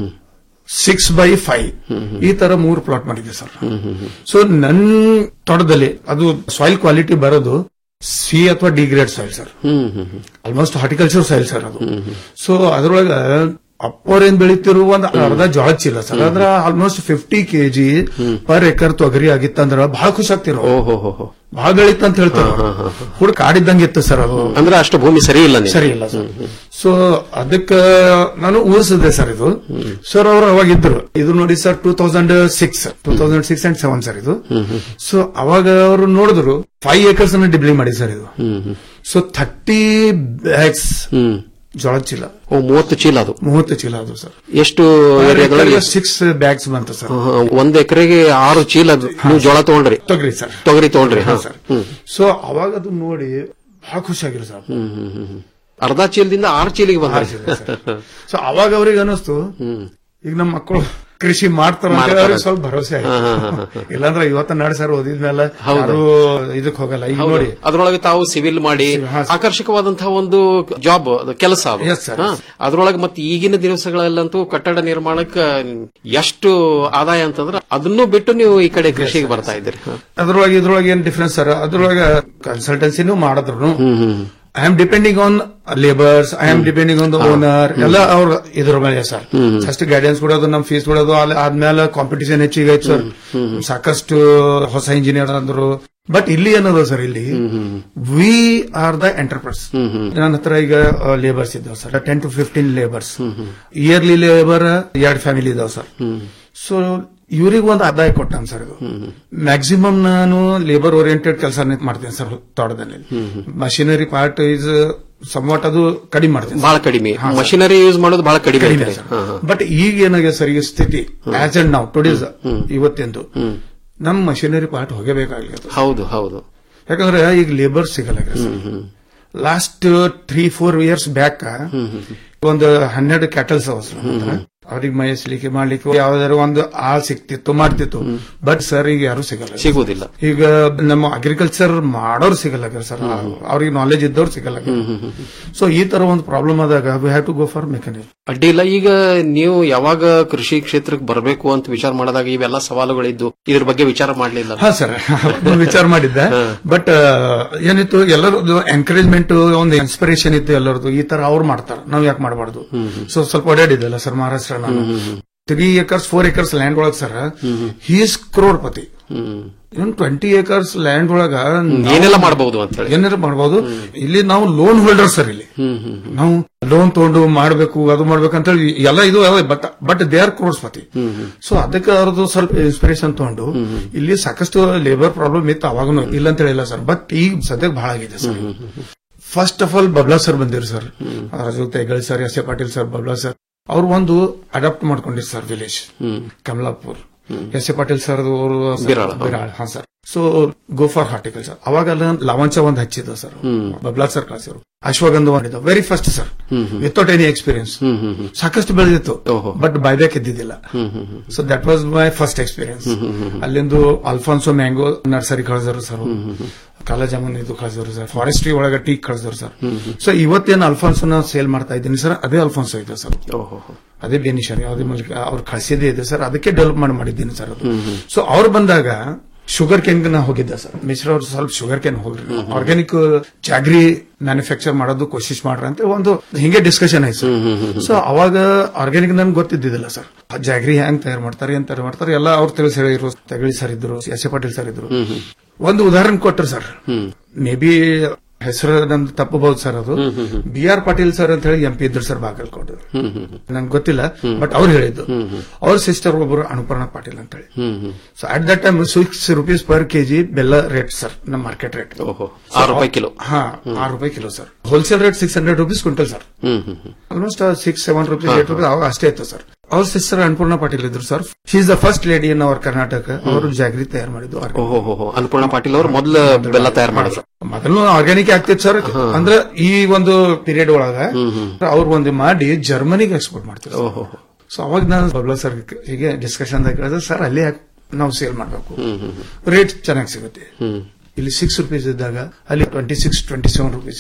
six by five ಈ ತರ ಮೂರು ಪ್ಲಾಟ್ ಮಾಡಿದೆ ಸರ್ ಸೊ ನನ್ ತೋಟದಲ್ಲಿ ಅದು ಸಾಯಿಲ್ ಕ್ವಾಲಿಟಿ ಬರೋದು ಸಿ ಅಥವಾ degrade soil sir almost horticulture soil sir ಅದು ಸೊ ಅದ್ರೊಳಗ ಅಪ್ಪರ್ ಏನ್ ಬೆಳಿತಿರುವ ಒಂದು ಅರ್ಧ ಜೋಳ ಚೀಲ ಸರ್ ಅಂದ್ರೆ almost fifty KG per acre ತೊಗರಿ ಆಗಿತ್ತಂದ್ರ ಬಹಳ ಖುಷಿ ಆಗ್ತಿರೋ ಬಹಳ ಬೆಳಿತ ಅಂತ ಹೇಳ್ತಾರ ಹುಡ್ ಕಾಡಿದ್ದಂಗೆ ಇತ್ತು ಸರ್ ಅದು ಅಂದ್ರೆ ಅಷ್ಟು ಭೂಮಿ ಸರಿ ಇಲ್ಲ ನಿಮ್ಗೆ. ಸರಿ ಇಲ್ಲ ಸರ್ ಸೊ ಅದಕ್ಕ ನಾನು ಊರಿಸಿದೆ ಸರ್ ಇದು ಸರ್ ಅವರು ಅವಾಗ ಇದ್ರು ಇದು ನೋಡಿ sir two thousand six two thousand six and seven sir ಇದು ಸೊ ಅವಾಗ ಅವರು ನೋಡಿದ್ರು ಫೈವ್ ಏಕರ್ಸ್ ಅನ್ನ ಡಿಬ್ಲಿ ಮಾಡಿ ಸರ್ ಇದು ಸೊ ಥರ್ಟಿ ಬ್ಯಾಗ್ಸ್ ಜೋಳ ಚೀಲ ಓ ಮೂವತ್ತು ಚೀಲ ಅದು ಮೂವತ್ತು ಚೀಲ ಅದು ಸರ್ ಎಷ್ಟು ಏರಿಯಾದೊಳಗೆ ಸಿಕ್ಸ್ ಬ್ಯಾಗ್ಸ್ ಬಂತು ಸರ್ ಹಾ, ಒಂದ್ ಎಕರೆಗೆ ಆರು ಚೀಲ ನೀವು ಜೋಳ ತಗೊಂಡ್ರಿ ತೊಗರಿ ಸರ್ ತೊಗರಿ ತಗೊಂಡ್ರಿ ಹಾ ಹಾ. ಸರ್ ಹ್ಮ್. ಸೊ ಅವಾಗ ಅದು ನೋಡಿ ಬಹಳ ಖುಷಿಯಾಗಿರು ಸರ್ ಹ್ಮ್, ಹ್ಮ್, ಹ್ಮ್, ಹ್ಮ್. ಅರ್ಧ ಚೀಲದಿಂದ ಆರು ಚೀಲಿಗೆ ಬಂದ ಸೊ ಅವಾಗ ಅವ್ರಿಗೆ ಅನಿಸ್ತು ಈಗ ನಮ್ಮ ಮಕ್ಕಳು ಕೃಷಿ ಮಾಡ್ತಾರ ಅಂತ ಮಾಡ್ತಾರೆ. ಅವ್ರಿಗೆ ಸ್ವಲ್ಪ ಭರವಸೆ ಆಯ್ತು. ಹಾ, ಹಾ, ಹಾ, ಹಾ. ಇಲ್ಲಾಂದ್ರೆ ಇವತ್ತ ನಾಡ್ ಸರ್ ಓದಿದ್ಮೇಲೆ ಹೌದು. ಯಾರು ಇದಕ್ ಹೋಗಲ್ಲ ಈಗ ನೋಡಿ ಅದರೊಳಗೆ ತಾವು ಸಿವಿಲ್ ಮಾಡಿ ಆಕರ್ಷಕವಾದಂತಹ ಒಂದು ಜಾಬ್ ಕೆಲಸ ಅದು Yes, sir. ಹಾ. ಅದ್ರೊಳಗೆ ಮತ್ತೆ ಈಗಿನ ದಿವಸಗಳಲ್ಲಂತೂ ಕಟ್ಟಡ ನಿರ್ಮಾಣಕ್ಕೆ ಎಷ್ಟು ಆದಾಯ ಅಂತಂದ್ರೆ ಅದನ್ನು ಬಿಟ್ಟು ನೀವು ಈ ಕಡೆ ಕೃಷಿಗೆ ಬರ್ತಾ ಇದ್ದೀರಿ ಹಾ. ಅದ್ರೊಳಗೆ ಇದ್ರೊಳಗೆ ಏನ್ ಡಿಫ್ರೆನ್ಸ್ ಸರ್ ಅದ್ರೊಳಗೆ ಕನ್ಸಲ್ಟೆನ್ಸಿನೂ ಮಾಡಿದ್ರು I am depending on labours I am depending on the owner ಎಲ್ಲ ಅವ್ರ ಇದ್ರ ಮೇಲೆ ಸರ್ ಫಸ್ಟ್ ಗೈಡೆನ್ಸ್ ಕೊಡೋದು ನಮ್ ಫೀಸ್ ಕೊಡೋದು ಅಲ್ಲಿ ಆದ್ಮೇಲೆ ಕಾಂಪಿಟಿಷನ್ ಹೆಚ್ಚಿಗೆ ಆಯ್ತು ಸರ್ ಸಾಕಷ್ಟು ಹೊಸ ಇಂಜಿನಿಯರ್ ಅಂದ್ರು ಬಟ್ ಇಲ್ಲಿ ಏನದ ಸರ್ ಇಲ್ಲಿ ವಿ ಆರ್ ದ ಎಂಟರ್ಪ್ರೈಸ್ ನನ್ನ ಹತ್ರ ಈಗ ಲೇಬರ್ಸ್ ಇದ್ದಾವೆ sir ten to fifteen labours yearly labour ಎರಡ್ ಫ್ಯಾಮಿಲಿ ಇದಾವೆ ಸರ್ ಸೊ ಇವ್ರಿಗೆ ಒಂದು ಆದಾಯ ಕೊಟ್ಟಾನ ಸರ್ ಇದು ಮ್ಯಾಕ್ಸಿಮಮ್ ನಾನು ಲೇಬರ್ ಓರಿಯೆಂಟೆಡ್ ಕೆಲಸ ಮಾಡ್ತೀನಿ ಸರ್ ತೋಟದಲ್ಲಿ ಮಷಿನರಿ ಪಾರ್ಟ್ ಇಸ್ ಸಮ್ವಾಟ್ ಅದು ಕಡಿಮೆ ಮಾಡ್ತೀನಿ ಬಹಳ ಕಡಿಮೆ ಮಷಿನರಿ ಯೂಸ್ ಮಾಡೋದು ಬಹಳ ಕಡಿಮೆ ಕಡಿಮೆ ಐತೆ. ಹಾ, ಹಾ. ಬಟ್ ಈಗ ಏನಾಗಿದೆ ಸರ್ ಈ ಸ್ಥಿತಿ ಆಸ್ ಅಂಡ್ ನಾವು ಟುಡೇಸ್ ಇವತ್ತೆಂದು ನಮ್ ಮಷಿನರಿ ಪಾರ್ಟ್ ಹೋಗಬೇಕಾಗ್ಲಿ ಹೌದು ಹೌದು ಯಾಕಂದ್ರೆ ಈಗ ಲೇಬರ್ ಸಿಗಲ್ಲ last three four years back ಒಂದು ಹನ್ನೆರಡು ಕ್ಯಾಟಲ್ಸ್ ಅವ ಸರ್ ನಮ್ಮ ಹತ್ರ. ಅವ್ರಿಗೆ ಮೈಸ್ಲಿಕ್ಕೆ ಮಾಡ್ಲಿಕ್ಕೆ ಯಾವ್ದಾದ್ರು ಒಂದು ಆಳ್ ಸಿಕ್ತಿತ್ತು ಮಾಡ್ತಿತ್ತು ಬಟ್ ಸರ್ ಈಗ ಯಾರು ಸಿಗಲ್ಲ ಸಿಗುವುದಿಲ್ಲ ಈಗ ನಮ್ಮ ಅಗ್ರಿಕಲ್ಚರ್ ಮಾಡೋರು ಸಿಗಲ್ಲ ಸರ್ ಅವ್ರಿಗೆ ನಾಲೆಜ್ ಇದ್ದವ್ರು ಸಿಗಲ್ಲ ಸೊ ಈ ತರ ಒಂದು ಪ್ರಾಬ್ಲಮ್ ಆದಾಗ we have to go for mechanic ಅಡ್ಡಿ ಇಲ್ಲ ಈಗ ನೀವು ಯಾವಾಗ ಕೃಷಿ ಕ್ಷೇತ್ರಕ್ಕೆ ಬರಬೇಕು ಅಂತ ವಿಚಾರ ಮಾಡಿದಾಗ ಇವೆಲ್ಲ ಸವಾಲುಗಳಿದ್ದು ಇದ್ರ ಬಗ್ಗೆ ವಿಚಾರ ಮಾಡಲಿಲ್ಲ ಹಾ ಸರ್ ವಿಚಾರ ಮಾಡಿದ್ದೆ ಬಟ್ ಏನಿತ್ತು ಎಲ್ಲರದು ಎಂಕರೇಜ್ಮೆಂಟ್ ಒಂದು ಇನ್ಸ್ಪಿರೇಷನ್ ಇತ್ತು ಎಲ್ಲರದು ಈ ತರ ಅವ್ರು ಮಾಡ್ತಾರೆ ನಾವ್ ಯಾಕೆ ಮಾಡಬಾರ್ದು ಸೊ ಸ್ವಲ್ಪ ಓಡಾಡಿದ್ದಲ್ಲ ಸರ್ ಮಹಾರಾಷ್ಟ್ರ ನಾನು three acres four acres land ಒಳಗ್ sir he's crorepati in twenty acres land ಒಳಗ ನಾವು- ಏನೆಲ್ಲ ಮಾಡಬಹುದು ಅಂತ ಹೇಳಿ ಏನಾರ ಮಾಡಬಹುದು ಇಲ್ಲಿ ನಾವು ಲೋನ್ ಹೋಲ್ಡರ್ ಸರ್ ಇಲ್ಲಿ ನಾವು ಲೋನ್ ತಗೊಂಡು ಮಾಡ್ಬೇಕು ಅದು ಮಾಡ್ಬೇಕು ಅಂತ ಹೇಳಿ ಎಲ್ಲ ಇದು ಬಟ್ ಬಟ್ ದೇ ಆರ್ ಕ್ರೋರ್ಸ್ಪತಿ ಸೊ ಅದಕ್ಕೆ ಅವ್ರದ್ದು ಸ್ವಲ್ಪ ಇನ್ಸ್ಪಿರೇಷನ್ ತಗೊಂಡು ಇಲ್ಲಿ ಸಾಕಷ್ಟು ಲೇಬರ್ ಪ್ರಾಬ್ಲಮ್ ಇತ್ತು ಅವಾಗನು ಇಲ್ಲ ಅಂತ ಹೇಳಿಲ್ಲ ಸರ್ ಬಟ್ ಈಗ ಸದ್ಯಕ್ಕೆ ಬಹಳ ಆಗಿದೆ sir first of all Babla sir ಬಂದಿರು ಸರ್ ಅದ್ರ ಜೊತೆ ಹೆಗಳಿ sir S A Patil sir Babla sir ಅವ್ರು ಒಂದು ಅಡಾಪ್ಟ್ ಮಾಡ್ಕೊಂಡಿರ್ sir village Kamalapur S A Patil sir ಅವರು ಬಿರಾಳ. ಬಿರಾಳ ಹಾ sir so go for horticulture ಅವಾಗೆಲ್ಲ ಲವಂಚ ಒಂದು ಹಚ್ಚಿದ ಸರ್ ಬಬ್ಲಾ ಸರ್ ಕಳಿಸಿದ್ರು ಅಶ್ವಗಂಧ ಮಾಡಿದ very first sir without any experience ಸಾಕಷ್ಟು ಬೆಳೆದಿತ್ತು ಬಟ್ ಬೈಬ್ಯಾಕ್ ಇದ್ದಿದ್ದಿಲ್ಲ so that was my first experience ಅಲ್ಲಿಂದು ಅಲ್ಫಾನ್ಸೋ ಮ್ಯಾಂಗೋ ನರ್ಸರಿ ಕಳಿಸಿದ್ರು ಸರ್ ಕಾಲ ಜಾಮೂನ್ ಇದು ಕಳಿಸಿದ್ರು ಸರ್ ಫಾರೆಸ್ಟ್ರಿ ಒಳಗೆ ಟೀ ಕಳಿಸಿದ್ರು ಸರ್ ಸೊ ಇವತ್ತೇನು ಅಲ್ಫಾನ್ಸೋನ ಸೇಲ್ ಮಾಡ್ತಾ ಇದ್ದೀನಿ ಸರ್ ಅದೇ ಅಲ್ಫಾನ್ಸೋ ಇದೆ ಸರ್ ಅದೇ ಬೇನಿಷರ್ ಯಾವುದೇ ಮೂಲಕ ಅವ್ರು ಕಳಿಸಿದೇ ಇದೆ ಸರ್ ಅದಕ್ಕೆ ಡೆವಲಪ್ ಮಾಡಿ ಮಾಡಿದ್ದೀನಿ ಸರ್ ಅದು ಸೊ ಅವ್ರು ಬಂದಾಗ ಶುಗರ್ ಕೇನ್ ನ ಹೋಗಿದ್ದೆ ಸರ್ ಮಿಶ್ರ ಅವ್ರು ಸ್ವಲ್ಪ ಶುಗರ್ ಕೇನ್ ಹೋಗ್ರಿ ಆರ್ಗ್ಯಾನಿಕ್ ಜಾಗ್ರಿ ಮ್ಯಾನುಫ್ಯಾಕ್ಚರ್ ಮಾಡೋದು ಕೋಶಿಶ್ ಮಾಡ್ರಿ ಅಂತ ಒಂದು ಹಿಂಗೆ ಡಿಸ್ಕಷನ್ ಆಯ್ತು ಸರ್ ಸೊ ಅವಾಗ ಆರ್ಗ್ಯಾನಿಕ್ ನನ್ಗೆ ಗೊತ್ತಿದ್ದಿಲ್ಲ ಸರ್ ಆ ಜಾಗ್ರಿ ಹೆಂಗ್ ತಯಾರು ಮಾಡ್ತಾರೆ ಏನ್ ತಯಾರು ಮಾಡ್ತಾರೆ ಎಲ್ಲ ಅವ್ರು ತಿಳಿಸಿ ಹೇಳಿದ್ರು ತಗಳಿ ಸರ್ ಇದ್ರು ಎಸ್ ಎ ಪಾಟೀಲ್ ಸರ್ ಇದ್ರು ಒಂದು ಉದಾಹರಣೆ ಕೊಟ್ರು ಸರ್ ಮೇ ಬಿ ಹೆಸರು ನಮ್ದು ತಪ್ಪಬಹುದು ಸರ್ ಅದು ಬಿ ಆರ್ ಪಾಟೀಲ್ ಸರ್ ಅಂತ ಹೇಳಿ ಎಂ ಪಿ ಇದ್ರು ಸರ್ ಬಾಗಲಕೋಟೆ ನಂಗೆ ಗೊತ್ತಿಲ್ಲ ಬಟ್ ಅವ್ರು ಹೇಳಿದ್ದು ಅವ್ರ ಸಿಸ್ಟರ್ ಒಬ್ಬರು ಅನುಪರ್ಣ ಪಾಟೀಲ್ ಅಂತ ಹೇಳಿ so at that time six rupees per KG ಬೆಲ್ಲ ರೇಟ್ ಸರ್ ನಮ್ಮ ಮಾರ್ಕೆಟ್ ರೇಟ್ ಆರು ರೂಪಾಯಿ ಕಿಲೋ ಹಾ ಆರು ರೂಪಾಯಿ kilo sir wholesale rate six hundred rupees quintal sir almost six seven rupees eight rupees ಅವಾಗ ಅಷ್ಟೇ ಇತ್ತು ಸರ್ ಅವ್ರ ಸಿಸ್ಟರ್ ಅನ್ನಪೂರ್ಣ ಪಾಟೀಲ್ ಇದ್ರು sir she is the first lady in our Karnataka ಅವರು ಜಾಗ್ರಿ ತಯಾರು ಮಾಡಿದ್ದು ಓಹೋ ಅನ್ನಪೂರ್ಣ ಪಾಟೀಲ್ ಅವರು ಮೊದಲು ಬೆಲ್ಲ ತಯಾರು ಮಾಡಿದ್ರು ಮೊದಲು ಆರ್ಗ್ಯಾನಿಕ್ ಆಗ್ತಿತ್ತು ಸರ್ ಅಂದ್ರೆ ಈ ಒಂದು ಪೀರಿಯಡ್ ಒಳಗ ಅವ್ರು ಒಂದು ಮಾಡಿ ಜರ್ಮನಿಗೆ ಎಕ್ಸ್ಪೋರ್ಟ್ ಮಾಡ್ತಿದ್ರು ಸೊ ಅವಾಗ ನಾನು ಬಬ್ಲಾ ಸರ್ ಹೀಗೆ ಡಿಸ್ಕಷನ್ ಕೇಳಿದ್ರೆ ಸರ್ ಅಲ್ಲಿ ಯಾಕೆ ನಾವು ಸೇಲ್ ಮಾಡಬೇಕು ರೇಟ್ ಚೆನ್ನಾಗಿ ಸಿಗುತ್ತೆ ಇಲ್ಲಿ ಸಿಕ್ಸ್ ರುಪೀಸ್ ಇದ್ದಾಗ ಅಲ್ಲಿ twenty six twenty seven rupees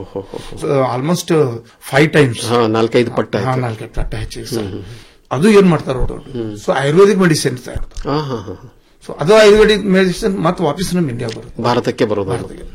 almost five times ನಾಲ್ಕೈದು ಪಟ್ಟ ಹಾ ನಾಲ್ಕೈದು ಪಟ್ಟ ಹೆಚ್ಚಿಗೆ ಸರ್ ಅದು ಏನ್ ಮಾಡ್ತಾರ ಸೊ ಆಯುರ್ವೇದಿಕ್ ಮೆಡಿಸಿನ್ ತಯಾರು ಸೊ ಅದು ಆಯುರ್ವೇದಿಕ್ ಮೆಡಿಸಿನ್ ಮತ್ತೆ ವಾಪಸ್ ನಮ್ ಇಂಡಿಯಾ ಬರುತ್ತೆ ಭಾರತಕ್ಕೆ ಬರೋದು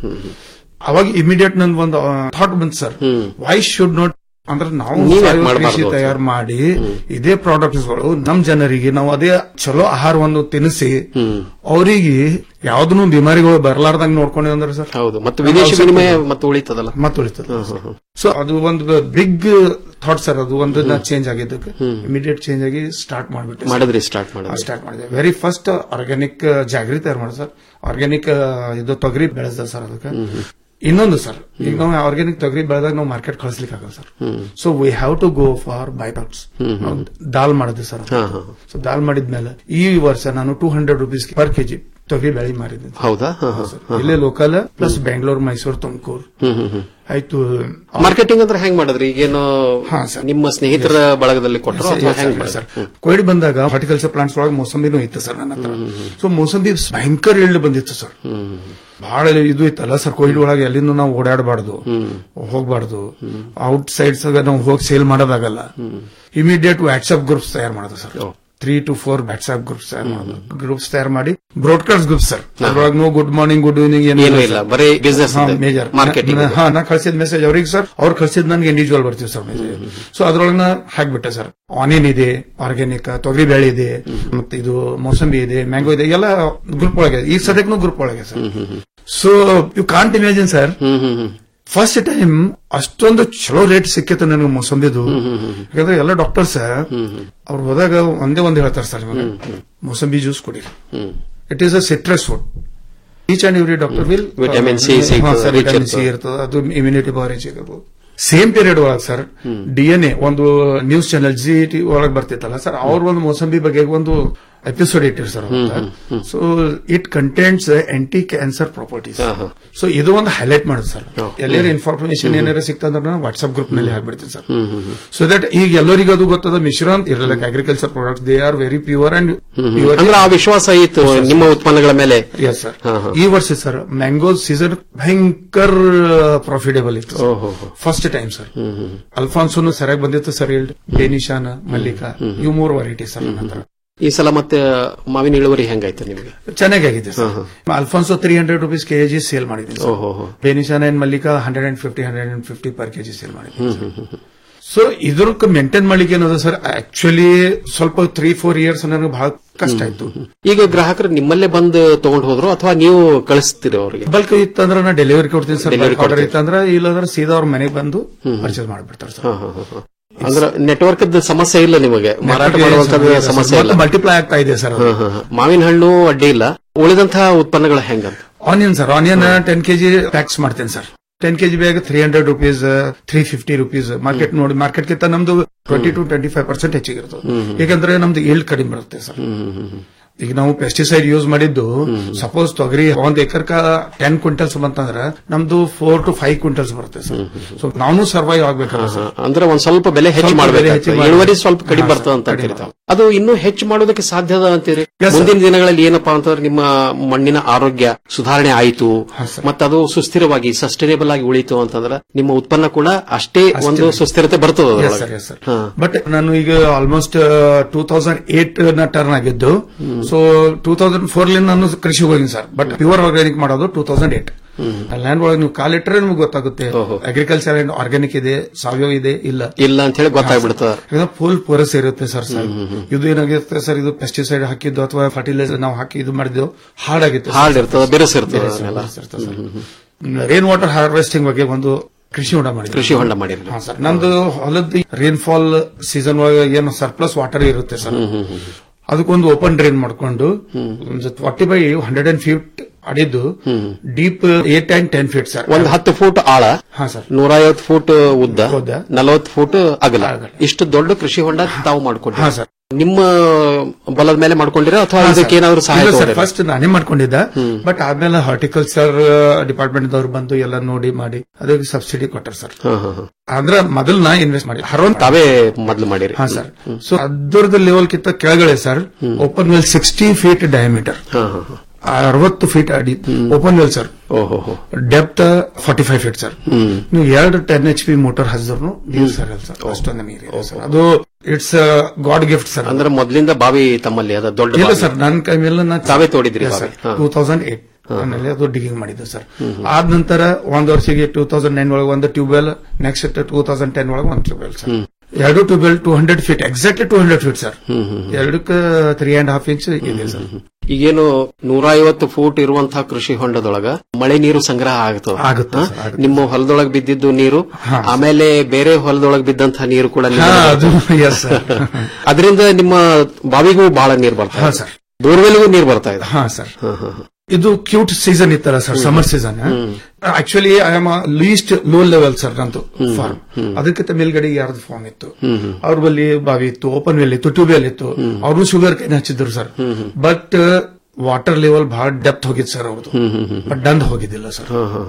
ಅವಾಗ ಇಮಿಡಿಯೇಟ್ ನನ್ ಒಂದು ಥಾಟ್ ಬಂತು ಸರ್ ವೈ ಶುಡ್ ನಾಟ್ ಅಂದ್ರೆ ನಾವು ನೀವ್ ಯಾಕ್ ಸಾವಯವ ಮಾಡ್ಬಾರ್ದು ಕೃಷಿ ಅಂತ? ತಯಾರು ಮಾಡಿ ಇದೇ ಪ್ರಾಡಕ್ಟ್ಸ್ ಗಳು ನಮ್ ಜನರಿಗೆ ನಾವು ಅದೇ ಚಲೋ ಆಹಾರವನ್ನು ತಿನ್ನಿಸಿ ಅವರಿಗೆ ಯಾವ್ದನ್ನು ಬಿಮಾರಿಗಳು ಬರ್ಲಾರ್ದಂಗ್ ನೋಡ್ಕೊಂಡಿ ಅಂದ್ರೆ ಸರ್ ಹೌದು ಮತ್ತು ವಿದೇಶಿ ವಿನಿಮಯ ಮತ್ತು ಉಳಿತದಲ್ಲ ಮತ್ತೆ ಉಳಿತದ ಸೊ ಅದು ಒಂದು ಬಿಗ್ ಥಾಟ್ ಸರ್ ಅದು ಒಂದು ಚೇಂಜ್ ಆಗಿದ್ದಕ್ಕೆ ಇಮಿಡಿಯೇಟ್ ಚೇಂಜ್ ಆಗಿ ಸ್ಟಾರ್ಟ್ ಮಾಡ್ಬಿಟ್ಟು ಮಾಡಿದ್ರಿ ಸ್ಟಾರ್ಟ್ ಮಾಡಿದ್ರಿ ಸ್ಟಾರ್ಟ್ ಮಾಡಿದೆ ವೆರಿ ಫಸ್ಟ್ ಆರ್ಗ್ಯಾನಿಕ್ ಜಾಗರಿ ತಯಾರು ಮಾಡಿದೆ ಸರ್ ಆರ್ಗ್ಯಾನಿಕ್ ಇದು ತೊಗರಿ ಬೆಳೆದ ಸರ್ ಅದಕ್ಕೆ ಇನ್ನೊಂದು ಸರ್ ಈಗ ನಾವು ಆರ್ಗ್ಯಾನಿಕ್ ತೊಗರಿ ಬೆಳೆದಾಗ ನಾವು ಮಾರ್ಕೆಟ್ ಕಳಿಸ್ಲಿಕ್ಕೆ ಆಗಲ್ಲ sir so we have to go for by products ದಾಲ್ ಮಾಡಿದ್ವಿ ಸರ್ ಸೊ ದಾಲ್ ಮಾಡಿದ್ಮೇಲೆ ಈ ವರ್ಷ ನಾನು two hundred rupees per KG ತೊಗರಿ ಬೆಳೆ ಮಾರಿದ್ದೆ ಹೌದಾ ಹ, ಹ, ಹ. ಇಲ್ಲೇ ಲೋಕಲ್ ಪ್ಲಸ್ ಬೆಂಗಳೂರು ಮೈಸೂರು ತುಮಕೂರು ಹ್ಮ್ ಹ್ಮ್ ಹ್ಮ್ ಆಯ್ತು ಮಾರ್ಕೆಟಿಂಗ್ ಅಂದ್ರೆ ಹೆಂಗ್ ಮಾಡಿದ್ರಿ ಈಗೇನು ನಿಮ್ಮ ಸ್ನೇಹಿತರ ಬಳಗದಲ್ಲಿ ಕೊಟ್ಟರು ಅಥವಾ ಹೆಂಗ್ ಸರ್ ಮಾಡಿದ್ರಿ? ಕೋವಿಡ್ ಬಂದಾಗ ಹಾರ್ಟಿಕಲ್ಚರ್ ಪ್ಲಾಂಟ್ಸ್ ಒಳಗೆ ಮೋಸಂಬಿನೂ ಇತ್ತು ಸರ್ ನನ್ನ ಹತ್ರ ಸೊ ಮೋಸಂಬಿ ಭಯಂಕರ ಇಳ್ಳು ಬಂದಿತ್ತು ಸರ್ ಬಹಳ ಇದು ಇತ್ತಲ್ಲ ಸರ್ ಕೋವಿಡ್ ಒಳಗೆ ಎಲ್ಲಿಂದ ನಾವು ಓಡಾಡಬಾರ್ದು ಹೋಗ್ಬಾರ್ದು ಔಟ್ ಸೈಡ್ಸ್ ನಾವು ಹೋಗಿ ಸೇಲ್ ಮಾಡೋದಾಗಲ್ಲ ಇಮಿಡಿಯೇಟ್ ವಾಟ್ಸ್ಆಪ್ ಗ್ರೂಪ್ಸ್ ತಯಾರು ಮಾಡೋದು sir three to four WhatsApp groups ತಯಾರು ಮಾಡೋದು ಗ್ರೂಪ್ಸ್ ತಯಾರು ಮಾಡಿ ಬ್ರಾಡ್ಕಾಸ್ಟ್ ಗ್ರೂಪ್ ಸರ್ ಅದ್ರೊಳಗೆ no good morning good evening ಏನೂ ಇಲ್ಲ, ಬರೀ business ಇದೆ. ಮೇಜರ್ Marketing ಇದೆ. ಹಾ ನಾ ಕಳ್ಸಿದ ಮೆಸೇಜ್ ಅವ್ರಿಗೆ ಸರ್ ಅವ್ರು ಕಳ್ಸಿದ್ ನನ್ಗೆ ಇಂಡಿವಿಜುವಲ್ ಬರ್ತೀವಿ ಸರ್ ಮೆಸೇಜ್ ಸೊ ಅದ್ರೊಳಗೆ ನಾ ಹಾಕ್ಬಿಟ್ಟೆ ಸರ್ ಆನಿಯನ್ ಇದೆ ಆರ್ಗ್ಯಾನಿಕ್ ತೊಗರಿ ಬೇಳೆ ಇದೆ ಮತ್ತೆ ಇದು ಮೋಸಂಬಿ ಇದೆ ಮ್ಯಾಂಗೋ ಇದೆ ಎಲ್ಲ ಗ್ರೂಪ್ ಒಳಗೆ ಈ ಸದ್ಯಕ್ಕೂ ಗ್ರೂಪ್ ಒಳಗೆ sir so you can't imagine sir first time ಅಷ್ಟೊಂದು ಚಲೋ ರೇಟ್ ಸಿಕ್ಕಿತ್ತು ನನಗೆ ಮೋಸಂಬಿದು ಯಾಕಂದ್ರೆ ಎಲ್ಲ ಡಾಕ್ಟರ್ಸ್ ಅವ್ರು ಹೋದಾಗ ಒಂದೇ ಒಂದ್ ಹೇಳ್ತಾರೆ ಸರ್ ಇವಾಗ ಮೋಸಂಬಿ ಜ್ಯೂಸ್ ಕುಡೀರಿ it is a citrus food each and every doctor will Vitamin C ಸಿಗ್ತದೆ, rich ವಿಟಮಿನ್ ಸಿ ಇರ್ತದೆ. ಇರ್ತದೆ ಅದು ಇಮ್ಯುನಿಟಿ ಪವರ್ ಹೆಚ್ಚಿಗಬಹುದು ಸೇಮ್ ಪೀರಿಯಡ್ ಒಳಗೆ ಸರ್ ಡಿ ಎನ್ ಎ ಒಂದು ನ್ಯೂಸ್ ಚಾನೆಲ್ ಜಿ ಟಿ ಒಳಗೆ ಬರ್ತಿತ್ತಲ್ಲ ಸರ್ ಅವ್ರ ಒಂದು ಮೋಸಂಬಿ ಬಗ್ಗೆ ಒಂದು ಎಪಿಸೋಡ್ ಇಟ್ಟಿರ್ sir so it contents anti cancer properties so ಇದು ಒಂದು ಹೈಲೈಟ್ ಮಾಡುದು ಸರ್ ಎಲ್ಲರ ಇನ್ಫಾರ್ಮೇಶನ್ ಏನಾರ ಸಿಕ್ತಂದ್ರೆ ವಾಟ್ಸ್ಆಪ್ ಗ್ರೂಪ್ ನಲ್ಲಿ ಹಾಕ್ಬಿಡ್ತೀನಿ ಸರ್ ಸೊ ದಟ್ ಈಗ ಎಲ್ಲರಿಗೂ ಅದು ಗೊತ್ತದ ಮಿಶ್ರ ಅಂತ ಇರಲ್ಲ agriculture products they are very pure and pure ಅಂದ್ರೆ ಆ ವಿಶ್ವಾಸ ಇತ್ತು ನಿಮ್ಮ ಉತ್ಪನ್ನಗಳ ಮೇಲೆ ಎಸ್ ಸರ್ ಈ ವರ್ಷ ಸರ್ ಮ್ಯಾಂಗೋ ಸೀಸನ್ ಭಯಂಕರ ಪ್ರಾಫಿಟೇಬಲ್ ಇತ್ತು ಫಸ್ಟ್ ಟೈಮ್ ಸರ್ ಅಲ್ಫಾನ್ಸೋನು ಸರಿಯಾಗಿ ಬಂದಿತ್ತು ಸರ್ ಹೇಳ್ ಡೇನಿಶಾನ್ ಮಲ್ಲಿಕಾ ಇವು ಮೂರು ವೆರೈಟಿ ಸರ್ ನನ್ನ ಹತ್ರ ಈ ಸಲ ಮತ್ತೆ ಮಾವಿನ ಇಳುವರಿ ಹೆಂಗಾಯ್ತು ನಿಮಗೆ ಚೆನ್ನಾಗಿದೆ sir alphonso three hundred rupees KG sale ಮಾಡಿದ್ದೀನಿ ಸರ್ ಓಹೋ ಹೋ. ಡೇನಿಶಾನ್ and Mallika hundred and fifty hundred and fifty per KG sale ಮಾಡಿದ್ದೀನಿ ಹ್ಮ್ ಹ್ಮ್ ಹ್ಮ್ ಹ್ಮ್. ಸೊ ಇದ್ರಕ್ಕೆ ಮೇಂಟೈನ್ ಮಾಡ್ಲಿಕ್ಕೆ ಏನದ ಸರ್ ಆಕ್ಚುಲಿ ಸ್ವಲ್ಪ ತ್ರೀ ಫೋರ್ ಇಯರ್ಸ್ ನನಗೆ ಬಹಳ ಕಷ್ಟ ಆಯ್ತು ಈಗ ಗ್ರಾಹಕರು ನಿಮ್ಮಲ್ಲೇ ಬಂದು ತಗೊಂಡು ಹೋದ್ರು ಅಥವಾ ನೀವು ಕಳಿಸ್ತೀರಿ ಅವರಿಗೆ ಬಲ್ಕ್ ಇತ್ತಂದ್ರೆ ನಾ ಡೆಲಿವರಿ ಕೊಡ್ತೀನಿ ಸರ್ Delivery ಆರ್ಡರ್ ಕೊಡ್ತೀರಿ. ಇತ್ತಂದ್ರೆ ಇಲ್ಲಾಂದ್ರೆ ಸೀದಾ ಅವ್ರ ಮನೆಗೆ ಬಂದು ಪರ್ಚೇಸ್ ಮಾಡ್ಬಿಡ್ತಾರೆ ಸರ್ ಅಂದ್ರೆ ನೆಟ್ವರ್ಕ್ ಸಮಸ್ಯೆ ಇಲ್ಲ ನಿಮಗೆ ಮಾರಾಟ ಮಾಡುವಂತದ್ದು ಸಮಸ್ಯೆ ಇಲ್ಲ ಮಲ್ಟಿಪ್ಲೈ ಆಗ್ತಾ ಇದೆ ಸರ್ ಹಾ, ಹಾ, ಹಾ. ಮಾವಿನ ಹಣ್ಣು ಅಡ್ಡಿ ಇಲ್ಲ ಉಳಿದಂತಹ ಉತ್ಪನ್ನಗಳು ಹೆಂಗಂತ onion sir onion ten KG packs ಮಾಡ್ತೇನೆ sir ten KG bag three hundred rupees three fifty rupees market ನೋಡಿ ಮಾರ್ಕೆಟ್ ಗಿಂತ ನಮ್ದು twenty two twenty five percent ಹೆಚ್ಚಿಗಿರ್ತದೆ ಯಾಕಂದ್ರೆ ನಮ್ದು ಏಳ್ ಕಡಿಮೆ ಬರುತ್ತೆ ಸರ್ ಈಗ ನಾವು ಪೆಸ್ಟಿಸೈಡ್ ಯೂಸ್ ಮಾಡಿದ್ದು ಸಪೋಸ್ ತೊಗರಿ ಒಂದ್ ಎಕರ್ಕ ಟೆನ್ ಕ್ವಿಂಟಲ್ಸ್ ಬಂತಂದ್ರೆ ನಮ್ದು ಫೋರ್ ಟು ಫೈವ್ ಕ್ವಿಂಟಲ್ಸ್ ಬರುತ್ತೆ ಸರ್ ಸೊ ನಾವು ಸರ್ವೈವ್ ಆಗ್ಬೇಕಲ್ಲ ಸರ್ ಅಂದ್ರೆ ಒಂದ್ ಸ್ವಲ್ಪ ಬೆಲೆ ಹೆಚ್ಚು ಸ್ವಲ್ಪ ಬೆಲೆ ಹೆಚ್ಚು ಮಾಡಬೇಕು ಮಾಡ್ಬೇಕು. ಇಳುವರಿ ಸ್ವಲ್ಪ ಕಡಿಮೆ ಹಾ, ಬರ್ತದೆ ಅಂತ ಕಡಿಮೆ ಕರೀತಾವೆ ಅದು ಇನ್ನೂ ಹೆಚ್ಚು ಮಾಡೋದಕ್ಕೆ ಸಾಧ್ಯದ ಅಂತೀರಿ Yes, sir. ಮುಂದಿನ ದಿನಗಳಲ್ಲಿ ಏನಪ್ಪಾ ಅಂತಂದ್ರೆ ನಿಮ್ಮ ಮಣ್ಣಿನ ಆರೋಗ್ಯ ಸುಧಾರಣೆ ಆಯಿತು ಮತ್ತೆ ಅದು ಸುಸ್ಥಿರವಾಗಿ ಸಸ್ಟೈನೇಬಲ್ ಆಗಿ ಉಳಿತು ಅಂತಂದ್ರೆ ನಿಮ್ಮ ಉತ್ಪನ್ನ ಕೂಡ ಅಷ್ಟೇ ಒಂದು ಸುಸ್ಥಿರತೆ ಬರ್ತದೆ Yes, ಅದ್ರೊಳಗೆ. sir, yes, sir. ಹಾ. ಬಟ್ ನಾನು ಈಗ ಆಲ್ಮೋಸ್ಟ್ ಟೂ ತೌಸಂಡ್ ಏಟ್ ನ ಟರ್ನ್ ಆಗಿದ್ದು ಸೊ ಟೂ ತೌಸಂಡ್ ಫೋರ್ ಲಿಂದ ನಾನು ಕೃಷಿಗೆ ಹೋಗಿನಿ ಸರ್ ಬಟ್ ಪ್ಯೂರ್ ಆರ್ಗ್ಯಾನಿಕ್ ಮಾಡೋದು ಟೂ ತೌಸಂಡ್ ಏಟ್ ಲ್ಯಾಂಡ್ ಒಳಗೆ ನೀವು ಕಾಲಿಟ್ರೆ ನಿಮ್ಗೆ ಗೊತ್ತಾಗುತ್ತೆ ಅಗ್ರಿಕಲ್ಚರ್ ಅಂಡ್ ಆರ್ಗ್ಯಾನಿಕ್ ಇದೆ ಸಾವಯವ ಇದೆ ಇಲ್ಲ ಇಲ್ಲ ಅಂತ ಹೇಳಿ ಗೊತ್ತಾಗ್ಬಿಡ್ತದೆ ಫುಲ್ ಪೋರಸ್ ಇರುತ್ತೆ ಸರ್ ಸರ್ ಇದು ಏನಾಗಿರುತ್ತೆ ಸರ್ ಇದು ಪೆಸ್ಟಿಸೈಡ್ ಹಾಕಿದ್ದು ಅಥವಾ ಫರ್ಟಿಲೈಸರ್ ನಾವು ಹಾಕಿ ಇದು ಮಾಡಿದ್ದು ಹಾರ್ಡ್ ಆಗಿತ್ತು ಹಾರ್ಡ್ ಇರ್ತದೆ ಬೆರೆಸಿರ್ತದೆ ಅದನ್ನೆಲ್ಲ. ರೇನ್ ವಾಟರ್ ಹಾರ್ವೆಸ್ಟಿಂಗ್ ಬಗ್ಗೆ ಒಂದು ಕೃಷಿ ಹೊಂಡ ಮಾಡಿದ್ವಿ ಕೃಷಿ ಹೊಂಡ ಮಾಡಿರಿ ಹಾ ಸರ್ ನಮ್ದು ಹೊಲದ ರೈನ್ ಫಾಲ್ ಸೀಸನ್ ಒಳಗೆ ಏನು ಸರ್ಪ್ಲಸ್ ವಾಟರ್ ಇರುತ್ತೆ ಸರ್ ಅದಕ್ಕೊಂದು ಓಪನ್ ಡ್ರೈನ್ ಮಾಡ್ಕೊಂಡು forty by hundred and feet ಅಡಿದ್ದು deep eight and ten feet sir ಒಂದು ಹತ್ತು ಫೂಟ್ ಆಳ ಹಾ ಸರ್ ನೂರ ಐವತ್ತು ಫೂಟ್ ಉದ್ದ ನಲವತ್ತು ಫೂಟ್ ಅಗಲ ಇಷ್ಟು ದೊಡ್ಡ ಕೃಷಿ ಹೊಂಡ ತಾವು ಮಾಡ್ಕೊಂಡ್ರಿ ಹಾ ಸರ್ ನಿಮ್ಮ ಬಲದ ಮೇಲೆ ಮಾಡ್ಕೊಂಡಿರ ಅಥವಾ ಇದಕ್ಕೆ ಏನಾದ್ರು ಸಹಾಯ ತಗೊಂಡಿರಾ? ಫಸ್ಟ್ ನಾನೇ ಮಾಡ್ಕೊಂಡಿದ್ದ ಬಟ್ ಆದ್ಮೇಲೆ ಹಾರ್ಟಿಕಲ್ಚರ್ ಡಿಪಾರ್ಟ್ಮೆಂಟ್ ದವ್ರು ಬಂದು ಎಲ್ಲ ನೋಡಿ ಮಾಡಿ ಅದಕ್ಕೆ ಸಬ್ಸಿಡಿ ಕೊಟ್ಟರು ಸರ್ ಹಾ, ಹಾ, ಹಾ. ಅಂದ್ರೆ ಮೊದಲು ನಾ ಇನ್ವೆಸ್ಟ್ ಮಾಡಿ ಹರವಂತ ತಾವೇ ಮೊದಲು ಮಾಡಿರಿ ಹಾ ಸರ್ ಸೊ ಅದರದ ಲೆವೆಲ್ ಕಿಂತ ಕೆಳಗಡೆ sir open well sixty feet diameter ಅರವತ್ತು ಫೀಟ್ ಅಡಿ ಓಪನ್ ವೆಲ್ ಸರ್ ಓಹೋ depth forty five feet sir ನೀವು ಎರಡು ಟೆನ್ ಎಚ್ ಪಿ ಮೋಟರ್ ಹಸಿದ್ರು ನೀರು ಸರ್ ಸರ್ ಅಷ್ಟೊಂದು ನೀರು ಸರ್ ಅದು ಇಟ್ಸ್ ಗಾಡ್ ಗಿಫ್ಟ್ ಸರ್ ಅಂದ್ರೆ ಮೊದ್ಲಿಂದ ಬಾವಿ ತಮ್ಮಲ್ಲಿ ಅದ ದೊಡ್ಡ ಇಲ್ಲ ಬಾವಿ. ಸರ್ ನನ್ನ ಕೈ ಮೇಲೆ ನಾ ತಾವೇ ತೋಡಿದ್ರಿ ಬಾವಿ? ಹಾ. ಟೂ ತೌಸಂಡ್ ಏಟ್ ಆಮೇಲೆ ಅದು ಡಿಗಿಂಗ್ ಮಾಡಿದ್ದು ಸರ್ ಆದ ನಂತರ ಒಂದ್ ವರ್ಷಕ್ಕೆ ಟೂ ತೌಸಂಡ್ ನೈನ್ ಒಳಗೆ ಒಂದು tube well next two thousand ten ಒಳಗೆ ಒಂದು ಟ್ಯೂಬ್ವೆಲ್ ಸರ್ ಎರಡು tube well two hundred feet exactly two hundred feet sir ಎರಡಕ್ಕೆ ತ್ರೀ ಅಂಡ್ ಹಾಫ್ ಇಂಚ್ ಇದೆ ಸರ್ ಈಗೇನು ನೂರ ಐವತ್ತು ಫೂಟ್ ಇರುವಂತಹ ಕೃಷಿ ಹೊಂಡದೊಳಗ ಮಳೆ ನೀರು ಸಂಗ್ರಹ ಆಗುತ್ತೆ ಆಗುತ್ತೆ ಹಾ? ಸರ್, ಆಗುತ್ತೆ. ನಿಮ್ಮ ಹೊಲದೊಳಗೆ ಬಿದ್ದಿದ್ದು ನೀರು ಹಾ. ಆಮೇಲೆ ಬೇರೆ ಹೊಲದೊಳಗೆ ಬಿದ್ದಂತಹ ನೀರು ಕೂಡ ಹಾ, ಅದು yes, sir. ಅದರಿಂದ ನಿಮ್ಮ ಬಾವಿಗೂ ಬಹಳ ನೀರು ಬರ್ತಾ ಹಾ, ಇದೆ ಸರ್. ಬೋರ್ವೆಲ್ಗೂ ನೀರು ಬರ್ತಾ ಇದೆ ಹಾ ಸರ್ ಇದು ಕ್ಯೂಟ್ ಸೀಸನ್ ಇತ್ತಲ್ಲ sir summer season actually I am least low level sir ನಂದು ಫಾರ್ಮ್ ಅದಕ್ಕಿಂತ ಮೇಲ್ಗಡೆ ಯಾರ್ದು ಫಾರ್ಮ್ ಇತ್ತು ಅವ್ರ ಬಲ್ಲಿ ಬಾವಿ ಇತ್ತು ಓಪನ್ ವೆಲ್ ಇತ್ತು ಟ್ಯೂಬ್ವೆಲ್ ಇತ್ತು ಅವರು ಶುಗರ್ ಕೈನ ಹಚ್ಚಿದ್ರು ಸರ್ ಬಟ್ ವಾಟರ್ ಲೆವೆಲ್ ಬಹಳ ಡೆಪ್ತ್ ಹೋಗಿತ್ತು ಸರ್ ಅವ್ರದ್ದು ಬಟ್ ನಂದು ಹೋಗಿದ್ದಿಲ್ಲ ಸರ್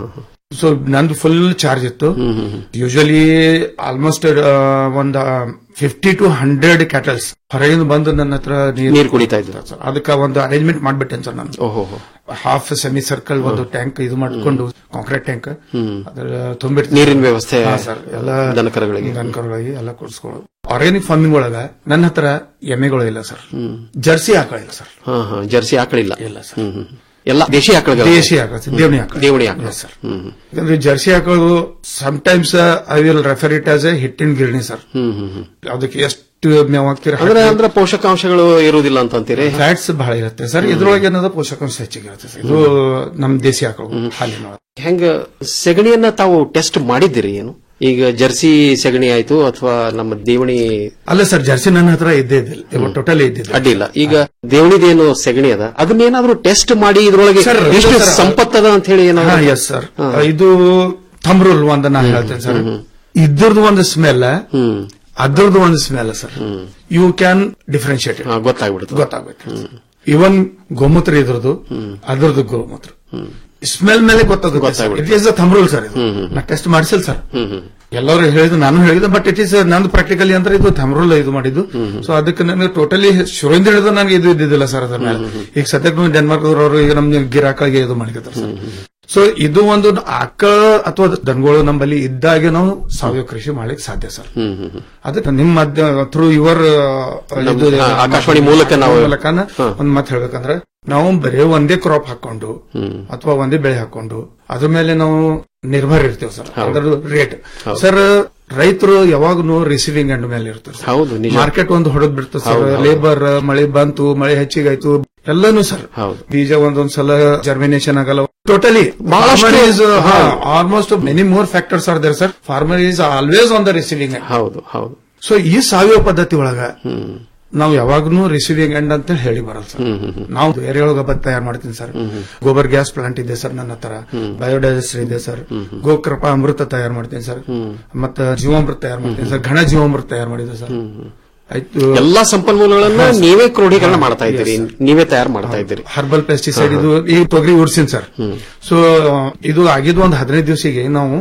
ಸೊ ನಂದು ಫುಲ್ ಚಾರ್ಜ್ ಇತ್ತು ಯೂಶಲಿ ಆಲ್ಮೋಸ್ಟ್ ಒಂದ್ ಫಿಫ್ಟಿ ಟು ಹಂಡ್ರೆಡ್ ಕ್ಯಾಟಲ್ಸ್ ಹೊರಗಿಂದ ಬಂದು ನನ್ನ ಹತ್ರ ನೀರ್ ಕುಡಿತಾ ಇದ್ರು. ಸರ್ ಅದಕ್ಕೆ ಒಂದು ಅರೇಂಜ್ಮೆಂಟ್ ಮಾಡ್ಬಿಟ್ಟೇನೆ ಸರ್ ನಾನು ಓಹೋ ಹಾಫ್ ಸೆಮಿ ಸರ್ಕಲ್ ಒಂದು ಟ್ಯಾಂಕ್ ಇದು ಮಾಡ್ಕೊಂಡು ಕಾಂಕ್ರೀಟ್ ಟ್ಯಾಂಕ್ ಅದ್ರ ತುಂಬಿಟ್ಟು ನೀರಿನ ವ್ಯವಸ್ಥೆ ಸರ್ ಎಲ್ಲ ದನಕರುಗಳಿಗೆ. ದನಕರುಗಳಿಗೆ ಎಲ್ಲ ಕೊಡಿಸ್ಕೊಳ್ಳೋದು ಆರ್ಗ್ಯಾನಿಕ್ ಫಾರ್ಮಿಂಗ್ ಒಳಗ ನನ್ನ ಹತ್ರ ಎಮ್ಮೆಗಳು ಇಲ್ಲ ಸರ್ ಜರ್ಸಿ ಹಾಕಳಿಲ್ಲ ಸರ್ ಹಾ ಹಾ ಜರ್ಸಿ ಆಕಳಿಲ್ಲ ಇಲ್ಲ ಸರ್ ಎಲ್ಲ ದೇಶಿ ಆಕಳಗಳು ದೇಶಿ ಆಕಳ ಸರ್, ದೇವಣಿ ಆಕಳ ದೇವಣಿ ಆಕಳ Yes, sir. ಯಾಕಂದ್ರೆ ಜರ್ಸಿ ಆಕಳು times I will refer it as a ಹಿಟ್ಟಿನ ಗಿರಣಿ ಸರ್ ಅದಕ್ಕೆ ಎಷ್ಟು ಮೇವು ಹಾಕ್ತೀರ ಅಂದ್ರೆ ಅಂದ್ರೆ ಪೋಷಕಾಂಶಗಳು ಇರುವುದಿಲ್ಲ ಅಂತ ಅಂತೀರಿ ಫ್ಯಾಟ್ಸ್ ಬಹಳ ಇರುತ್ತೆ ಸರ್ ಇದ್ರೊಳಗೆ ಏನದ ಪೋಷಕಾಂಶ ಹೆಚ್ಚಿಗೆ ಇರುತ್ತೆ ಸರ್ ಇದು ನಮ್ ದೇಸಿ ಆಕಳು ಹಾಲಿನೊಳಗೆ ಹೆಂಗ ಸೆಗಣಿಯನ್ನ ತಾವು ಟೆಸ್ಟ್ ಮಾಡಿದ್ದೀರಿ ಏನು ಈಗ ಜರ್ಸಿ ಸೆಗಣಿ ಆಯ್ತು ಅಥವಾ ನಮ್ಮ ದೇವಣಿ ಅಲ್ಲ ಸರ್ ಜರ್ಸಿ ನನ್ನ ಹತ್ರ ಇದ್ದೇ ಇದ್ದಿಲ್ಲ ಟೋಟಲಿ ಇದ್ದಿಲ್ಲ ಅಡ್ಡಿಲ್ಲ ಈಗ ದೇವಣಿದೇನು ಸೆಗಣಿ ಅದ ಅದನ್ನೇನಾದ್ರೂ ಟೆಸ್ಟ್ ಮಾಡಿ ಇದ್ರೊಳಗೆ Sir, ಎಷ್ಟು ಇದು sir- ಸಂಪತ್ತದ ಅಂತ ಹೇಳಿ ಏನಾದ್ರು ಎಸ್ ಸರ್ ಇದು ಥಮ್ರೂಲ್ ಒಂದ ನಾ ಹೇಳ್ತೇನೆ ಸರ್ ಇದ್ರದ್ದು ಒಂದು ಸ್ಮೆಲ್ ಅದ್ರದ್ದು ಒಂದು smell sir you can differentiate ಗೊತ್ತಾಗ್ಬಿಡುತ್ತೆ ಗೊತ್ತಾಗ್ಬೇಕು ಇವನ್ ಗೋಮೂತ್ರ ಇದ್ರದ್ದು ಅದ್ರದ್ದು ಗೋಮೂತ್ರ ಸ್ಮೆಲ್ ಮೇಲೆ ಗೊತ್ತಾಗುತ್ತೆ it is a thumb rule sir ಇದು ನಾ ಟೆಸ್ಟ್ ಮಾಡಿಸಿಲ್ ಸರ್ ಎಲ್ಲರೂ ಹೇಳಿದ್ರು ನಾನು ಹೇಳಿದ್ದು ಬಟ್ ಇಟ್ ಈಸ್ ನಂದು ಪ್ರಾಕ್ಟಿಕಲಿ ಅಂದ್ರೆ ಇದು ಥಮ್ರೂಲ್ ಇದು ಮಾಡಿದ್ದು ಸೊ ಅದಕ್ಕೆ ನನಗೆ ಟೋಟಲಿ ಶುರುವಿಂದ ಹಿಡಿದು ನನಗೆ ಇದು ಇದ್ದಿದ್ದಿಲ್ಲ ಸರ್ ಅದ್ರ ಮೇಲೆ ಈಗ ಸದ್ಯಕ್ಕೆ ಡೆನ್ಮಾರ್ಕ್ ಅವರು ಈಗ ನಮ್ ಗಿರಾಕಳಿಗೆ ಇದು ಮಾಡಿರ್ತಾರೆ ಸರ್ ಸೊ ಇದು ಒಂದು ಆಕಳ ಅಥವಾ ದನಗಳು ನಮ್ಮಲ್ಲಿ ಇದ್ದಾಗೆ ನಾವು ಸಾವಯವ ಕೃಷಿ ಮಾಡ್ಲಿಕ್ಕೆ ಸಾಧ್ಯ ಸರ್ ಅದಕ್ಕೆ ನಿಮ್ಮ ಮಧ್ಯ ಥ್ರೂ ಯುವರ್ ನಮ್ಮ, ಹಾ, ಆಕಾಶವಾಣಿ ಮೂಲಕ ನಾವು- ಮೂಲಕನ ಒಂದ್ ಮಾತು ಹೇಳ್ಬೇಕಂದ್ರೆ ನಾವು ಬರೀ ಒಂದೇ ಕ್ರಾಪ್ ಹಾಕೊಂಡು ಅಥವಾ ಒಂದೇ ಬೆಳೆ ಹಾಕೊಂಡು ಅದ್ರ ಮೇಲೆ ನಾವು ನಿರ್ಭರ ಇರ್ತೇವೆ ಸರ್ ಅದರ ರೇಟ್ ಸರ್ ರೈತರು ಯಾವಾಗೂ ರಿಸೀವಿಂಗ್ ಎಂಡ್ ಮೇಲೆ ಇರ್ತಾರೆ ಹೌದು ನಿಜ ಮಾರ್ಕೆಟ್ ಒಂದು ಹೊಡೆದ್ ಬಿಡ್ತದೆ ಸರ್ ಹೌದು, ಹೌದು. ಲೇಬರ್ ಮಳೆ ಬಂತು ಮಳೆ ಹೆಚ್ಚಿಗಾಯ್ತು ಎಲ್ಲಾನು ಸರ್ ಬೀಜ ಒಂದೊಂದ್ ಸಲ ಜರ್ಮಿನೇಷನ್ ಆಗಲ್ಲ ಟೋಟಲಿ ಬಹಳಷ್ಟು- almost many more factors are there sir farmer is always on the receiving end ಹೌದು ಹೌದು ಸೊ ಈ ಸಾವಯವ ಪದ್ಧತಿ ಒಳಗ ನಾವು ಯಾವಾಗ್ಲೂ ರಿಸೀವಿಂಗ್ ಎಂಡ್ ಅಂತ ಹೇಳಿ ಬರಲ್ಲ ಸರ್ ನಾವು ಎರೆಹುಳ ಗೊಬ್ಬರ ತಯಾರು ಮಾಡ್ತೀನಿ ಸರ್ ಗೋಬರ್ ಗ್ಯಾಸ್ ಪ್ಲಾಂಟ್ ಇದೆ ಸರ್ ನನ್ನ ಹತ್ರ ಬಯೋಡೈಜೆಸ್ಟರ್ ಇದೆ ಸರ್ ಗೋಕೃಪ ಅಮೃತ ತಯಾರು ಮಾಡ್ತೀನಿ ಸರ್ ಮತ್ತ ಜೀವಾಮೃತ ತಯಾರು ಮಾಡ್ತೀನಿ ಸರ್ ಘನ ಜೀವಾಮೃತ ತಯಾರು ಮಾಡಿದೆ ಸರ್ ಆಯ್ತು ಎಲ್ಲಾ ಸಂಪನ್ಮೂಲಗಳನ್ನ ಹಾ, ಸರ್. ನೀವೇ ಕ್ರೋಢೀಕರಣ ಮಾಡ್ತಾ Yes, ಇದ್ದೀರಿ sir. ನೀವೇ ತಯಾರು ಮಾಡ್ತಾ ಇದ್ದೀರಿ ಹರ್ಬಲ್ ಪೆಸ್ಟಿಸೈಡ್ ಇದು ಈ ತೊಗರಿ ಉಡ್ಸಿನ್ ಸರ್ ಸೊ ಇದು ಆಗಿದ್ದು ಒಂದು ಹದಿನೈದು ದಿವಸಿಗೆ ನಾವು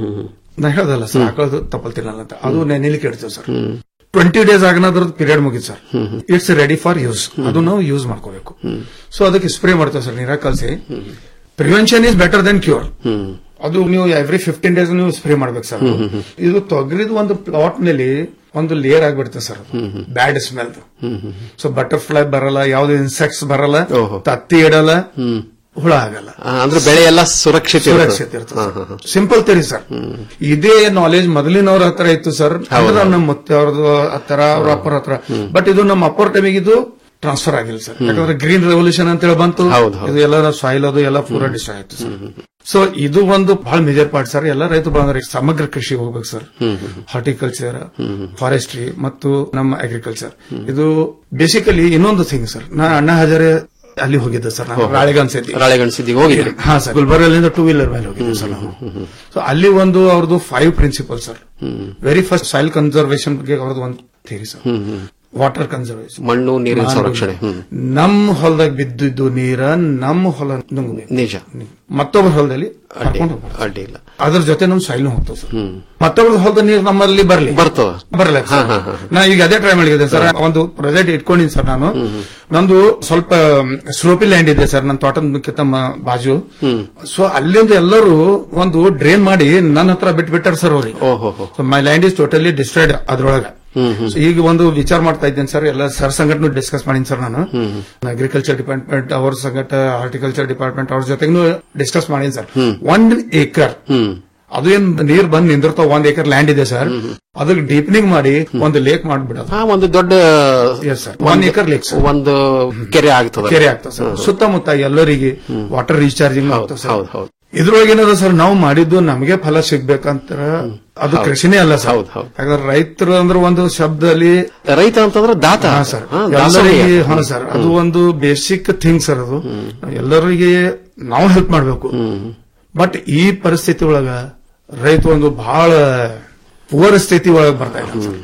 ನಾ ಹೇಳ್ದಲ್ಲ ಸರ್ ಆಕಳದು ತಪ್ಪಲ್ತಿರಲ್ಲ ಅಂತ ಅದು ನೆನೆಲಿಕ್ಕೆ ಇಡ್ತೇವೆ ಸರ್ ಟ್ವೆಂಟಿ ಡೇಸ್ ಆಗನ ಅದ್ರದ್ದು ಪೀರಿಯಡ್ ಮುಗಿತು sir it's ready for use ಅದು ನಾವು ಯೂಸ್ ಮಾಡ್ಕೋಬೇಕು ಸೊ ಅದಕ್ಕೆ ಸ್ಪ್ರೇ ಮಾಡ್ತೇವೆ ಸರ್ ನೀರಾಗ ಕಲಸಿ prevention is better than cure ಅದು ನೀವು ಎವ್ರಿ ಫಿಫ್ಟೀನ್ ಡೇಸ್ ನೀವು ಸ್ಪ್ರೇ ಮಾಡ್ಬೇಕು ಸರ್ ಇದು ತೊಗರಿದು ಒಂದು ಪ್ಲಾಟ್ ನಲ್ಲಿ ಒಂದು ಲೇಯರ್ ಆಗ್ಬಿಡುತ್ತೆ sir bad smell so butterfly ಬರಲ್ಲ ಯಾವ್ದು ಇನ್ಸೆಕ್ಟ್ಸ್ ಬರಲ್ಲ ತತ್ತಿ ಇಡಲ್ಲ ಹುಳ ಆಗಲ್ಲ ಆ, ಅಂದ್ರೆ ಬೆಳೆ ಎಲ್ಲ ಸುರಕ್ಷಿತ ಇರ್ತದೆ. ಸುರಕ್ಷಿತ ಇರ್ತದೆ ಸಿಂಪಲ್ ತೆರಿ ಸರ್ ಇದೇ ನಾಲೆಜ್ ಮೊದಲಿನವ್ರ ಹತ್ರ ಇತ್ತು ಸರ್ ಅಂದ್ರೆ ನಮ್ಮ ಮುತ್ತೆ ಅವ್ರದ್ದು ಹತ್ರ ಅವ್ರ ಅಪ್ಪರ ಹತ್ರ ಬಟ್ ಇದು ನಮ್ಮ ಅಪ್ಪರ ಟೈಮಿಗೆ ಇದು ಟ್ರಾನ್ಸ್ಫರ್ ಆಗಿಲ್ಲ ಸರ್ ಯಾಕಂದ್ರೆ ಗ್ರೀನ್ ರೆವಲ್ಯೂಷನ್ ಅಂತ ಹೇಳಿ ಬಂತು ಇದು ಎಲ್ಲ ಸಾಯಿಲ್ ಅದು ಎಲ್ಲ ಪೂರ ಡಿಸ್ಟ್ರಾಯ್ ಆಯ್ತು ಸರ್ ಸೊ ಇದು ಒಂದು ಬಹಳ ಮೇಜರ್ ಪಾರ್ಟ್ ಸರ್ ಎಲ್ಲ ರೈತರು ಬಂದ್ರೆ ಸಮಗ್ರ ಕೃಷಿ ಹೋಗ್ಬೇಕು ಸರ್ ಹಾರ್ಟಿಕಲ್ಚರ್ ಫಾರೆಸ್ಟ್ರಿ ಮತ್ತು ನಮ್ಮ ಅಗ್ರಿಕಲ್ಚರ್ ಇದು ಬೇಸಿಕಲಿ ಇನ್ನೊಂದು ಥಿಂಗ್ ಸರ್ ನಾ ಅಣ್ಣ ಹಜಾರೆ ಅಲ್ಲಿ ಹೋಗಿದ್ದೆ ಸರ್ ನಾನು ಓಹೋ. ರಾಳೆಗನ್ ಸಿದ್ದಿ ರಾಳೆಗನ್ ಸಿದ್ದಿಗೆ ಹೋಗಿದ್ರಿ? ಹಾ ಸರ್ ಗುಲ್ಬರ್ಗಲ್ಲಿಂದ ಟೂ ವೀಲರ್ ಮೇಲೆ ಹೋಗಿದ್ದೆ ಸರ್ ನಾವು ಸೊ ಅಲ್ಲಿ ಒಂದು ಅವ್ರದ್ದು five principle sir very first soil conservation ಬಗ್ಗೆ ಅವ್ರದ್ದು ಒಂದು ಥಿಯರಿ ಸರ್ ವಾಟರ್ ಕನ್ಸರ್ವೇಷನ್ ಮಣ್ಣು ನೀರಿನ ಸಂರಕ್ಷಣೆ ಹ್ಮ್. ನಮ್ಮ ಹೊಲದಾಗ ಬಿದ್ದಿದ್ದು ನೀರ ನಮ್ಮ ಹೊಲ ನುಂಗ್ಬೇಕು ನಿಜ ಮತ್ತೊಬ್ಬರ ಹೊಲದಲ್ಲಿ ಅಡ್ಡಿ ಕರ್ಕೊಂಡು ಹೋಗ್ಬೇಕು. ಅಡ್ಡಿ ಇಲ್ಲ ಅದ್ರ ಜೊತೆ ನಮ್ ಸಾಯಿಲ್ ಹೋಗ್ತದೆ ಸರ್ ಮತ್ತೊಬ್ಬರ ಹೊಲದ ನೀರು ನಮ್ಮಲ್ಲಿ ಬರ್ಲಿ ಬರ್ತದ ಬರಲ್ಲ ಹಾ, ಹಾ, ಹಾ. ನಾ ಈಗ ಅದೇ ಟ್ರೈ ಮಾಡಿದ್ದೆ ಸರ್ ಒಂದು ಪ್ರಾಜೆಕ್ಟ್ ಇಟ್ಕೊಂಡಿನಿ ಸರ್ ನಾನು ನಂದು ಸ್ವಲ್ಪ ಸ್ಲೋಪಿ ಲ್ಯಾಂಡ್ ಇದೆ ಸರ್ ನನ್ನ ತೋಟದ ತಮ್ಮ ಬಾಜು ಸೊ ಅಲ್ಲಿಂದ ಎಲ್ಲರೂ ಒಂದು ಡ್ರೈನ್ ಮಾಡಿ ನನ್ನ ಹತ್ರ ಬಿಟ್ಬಿಟ್ಟಾರ ಸರ್ ಅವ್ರಿಗೆ ಓಹೋ my land is totally destroyed ಅದ್ರೊಳಗ So ಈಗ ಒಂದು ವಿಚಾರ ಮಾಡ್ತಾ ಇದ್ದೇನೆ ಸರ್ ಎಲ್ಲ ಸರ್ ಸಂಘಟನೆ ಡಿಸ್ಕಸ್ ಮಾಡೀನಿ ಸರ್ ನಾನು ಅಗ್ರಿಕಲ್ಚರ್ ಡಿಪಾರ್ಟ್ಮೆಂಟ್ ಅವ್ರ ಸಂಘಟ ಹಾರ್ಟಿಕಲ್ಚರ್ ಡಿಪಾರ್ಟ್ಮೆಂಟ್ ಅವ್ರ ಜೊತೆಗೂ ಡಿಸ್ಕಸ್ ಮಾಡೀನಿ ಸರ್ ಒನ್ ಏಕರ್ ಅದು ಏನ್ ನೀರ್ ಬಂದ್ ನಿಂದಿರ್ತಾವ ಒಂದ್ ಏಕರ್ ಲ್ಯಾಂಡ್ ಇದೆ ಸರ್ ಅದಕ್ಕೆ ಡೀಪನಿಂಗ್ ಮಾಡಿ ಒಂದು ಲೇಕ್ ಮಾಡ್ಬಿಡೋದು ಹಾ ಒಂದು ದೊಡ್ಡ Yes, sir. One acre lake, sir. ಒಂದು ಕೆರೆ ಆಗ್ತದೆ ಕೆರೆ ಆಗ್ತದೆ ಸರ್ ಸುತ್ತಮುತ್ತ ಎಲ್ಲರಿಗೆ ವಾಟರ್ ರೀಚಾರ್ಜಿಂಗ್ ಆಗ್ತದೆ ಸರ್ ಹೌದು ಹೌದು ಇದ್ರೊಳಗೆ ಏನದ ಸರ್ ನಾವು ಮಾಡಿದ್ದು ನಮಗೆ ಫಲ ಸಿಗ್ಬೇಕಂತ ಅದು ಹೌದು. ಕೃಷಿನೇ ಅಲ್ಲ ಸರ್ ಹೌದು, ಹೌದು. ಯಾಕಂದ್ರೆ ರೈತರು ಅಂದ್ರೆ ಒಂದು ಶಬ್ದದಲ್ಲಿ ರೈತ ಅಂತಂದ್ರೆ ದಾತ ಹಾ ಸರ್ ಹಾ, ಎಲ್ಲರಿಗೆ ದಾಸೋಹಿ. ಹಾ ಸರ್ ಅದು ಒಂದು ಬೇಸಿಕ್ ಥಿಂಗ್ ಸರ್ ಅದು ಎಲ್ಲರಿಗೆ ನಾವು ಹೆಲ್ಪ್ ಮಾಡಬೇಕು ಬಟ್ ಈ ಪರಿಸ್ಥಿತಿ ಒಳಗ ರೈತ ಒಂದು ಬಹಳ ಪುವರ್ ಸ್ಥಿತಿ ಒಳಗೆ ಬರ್ತಾ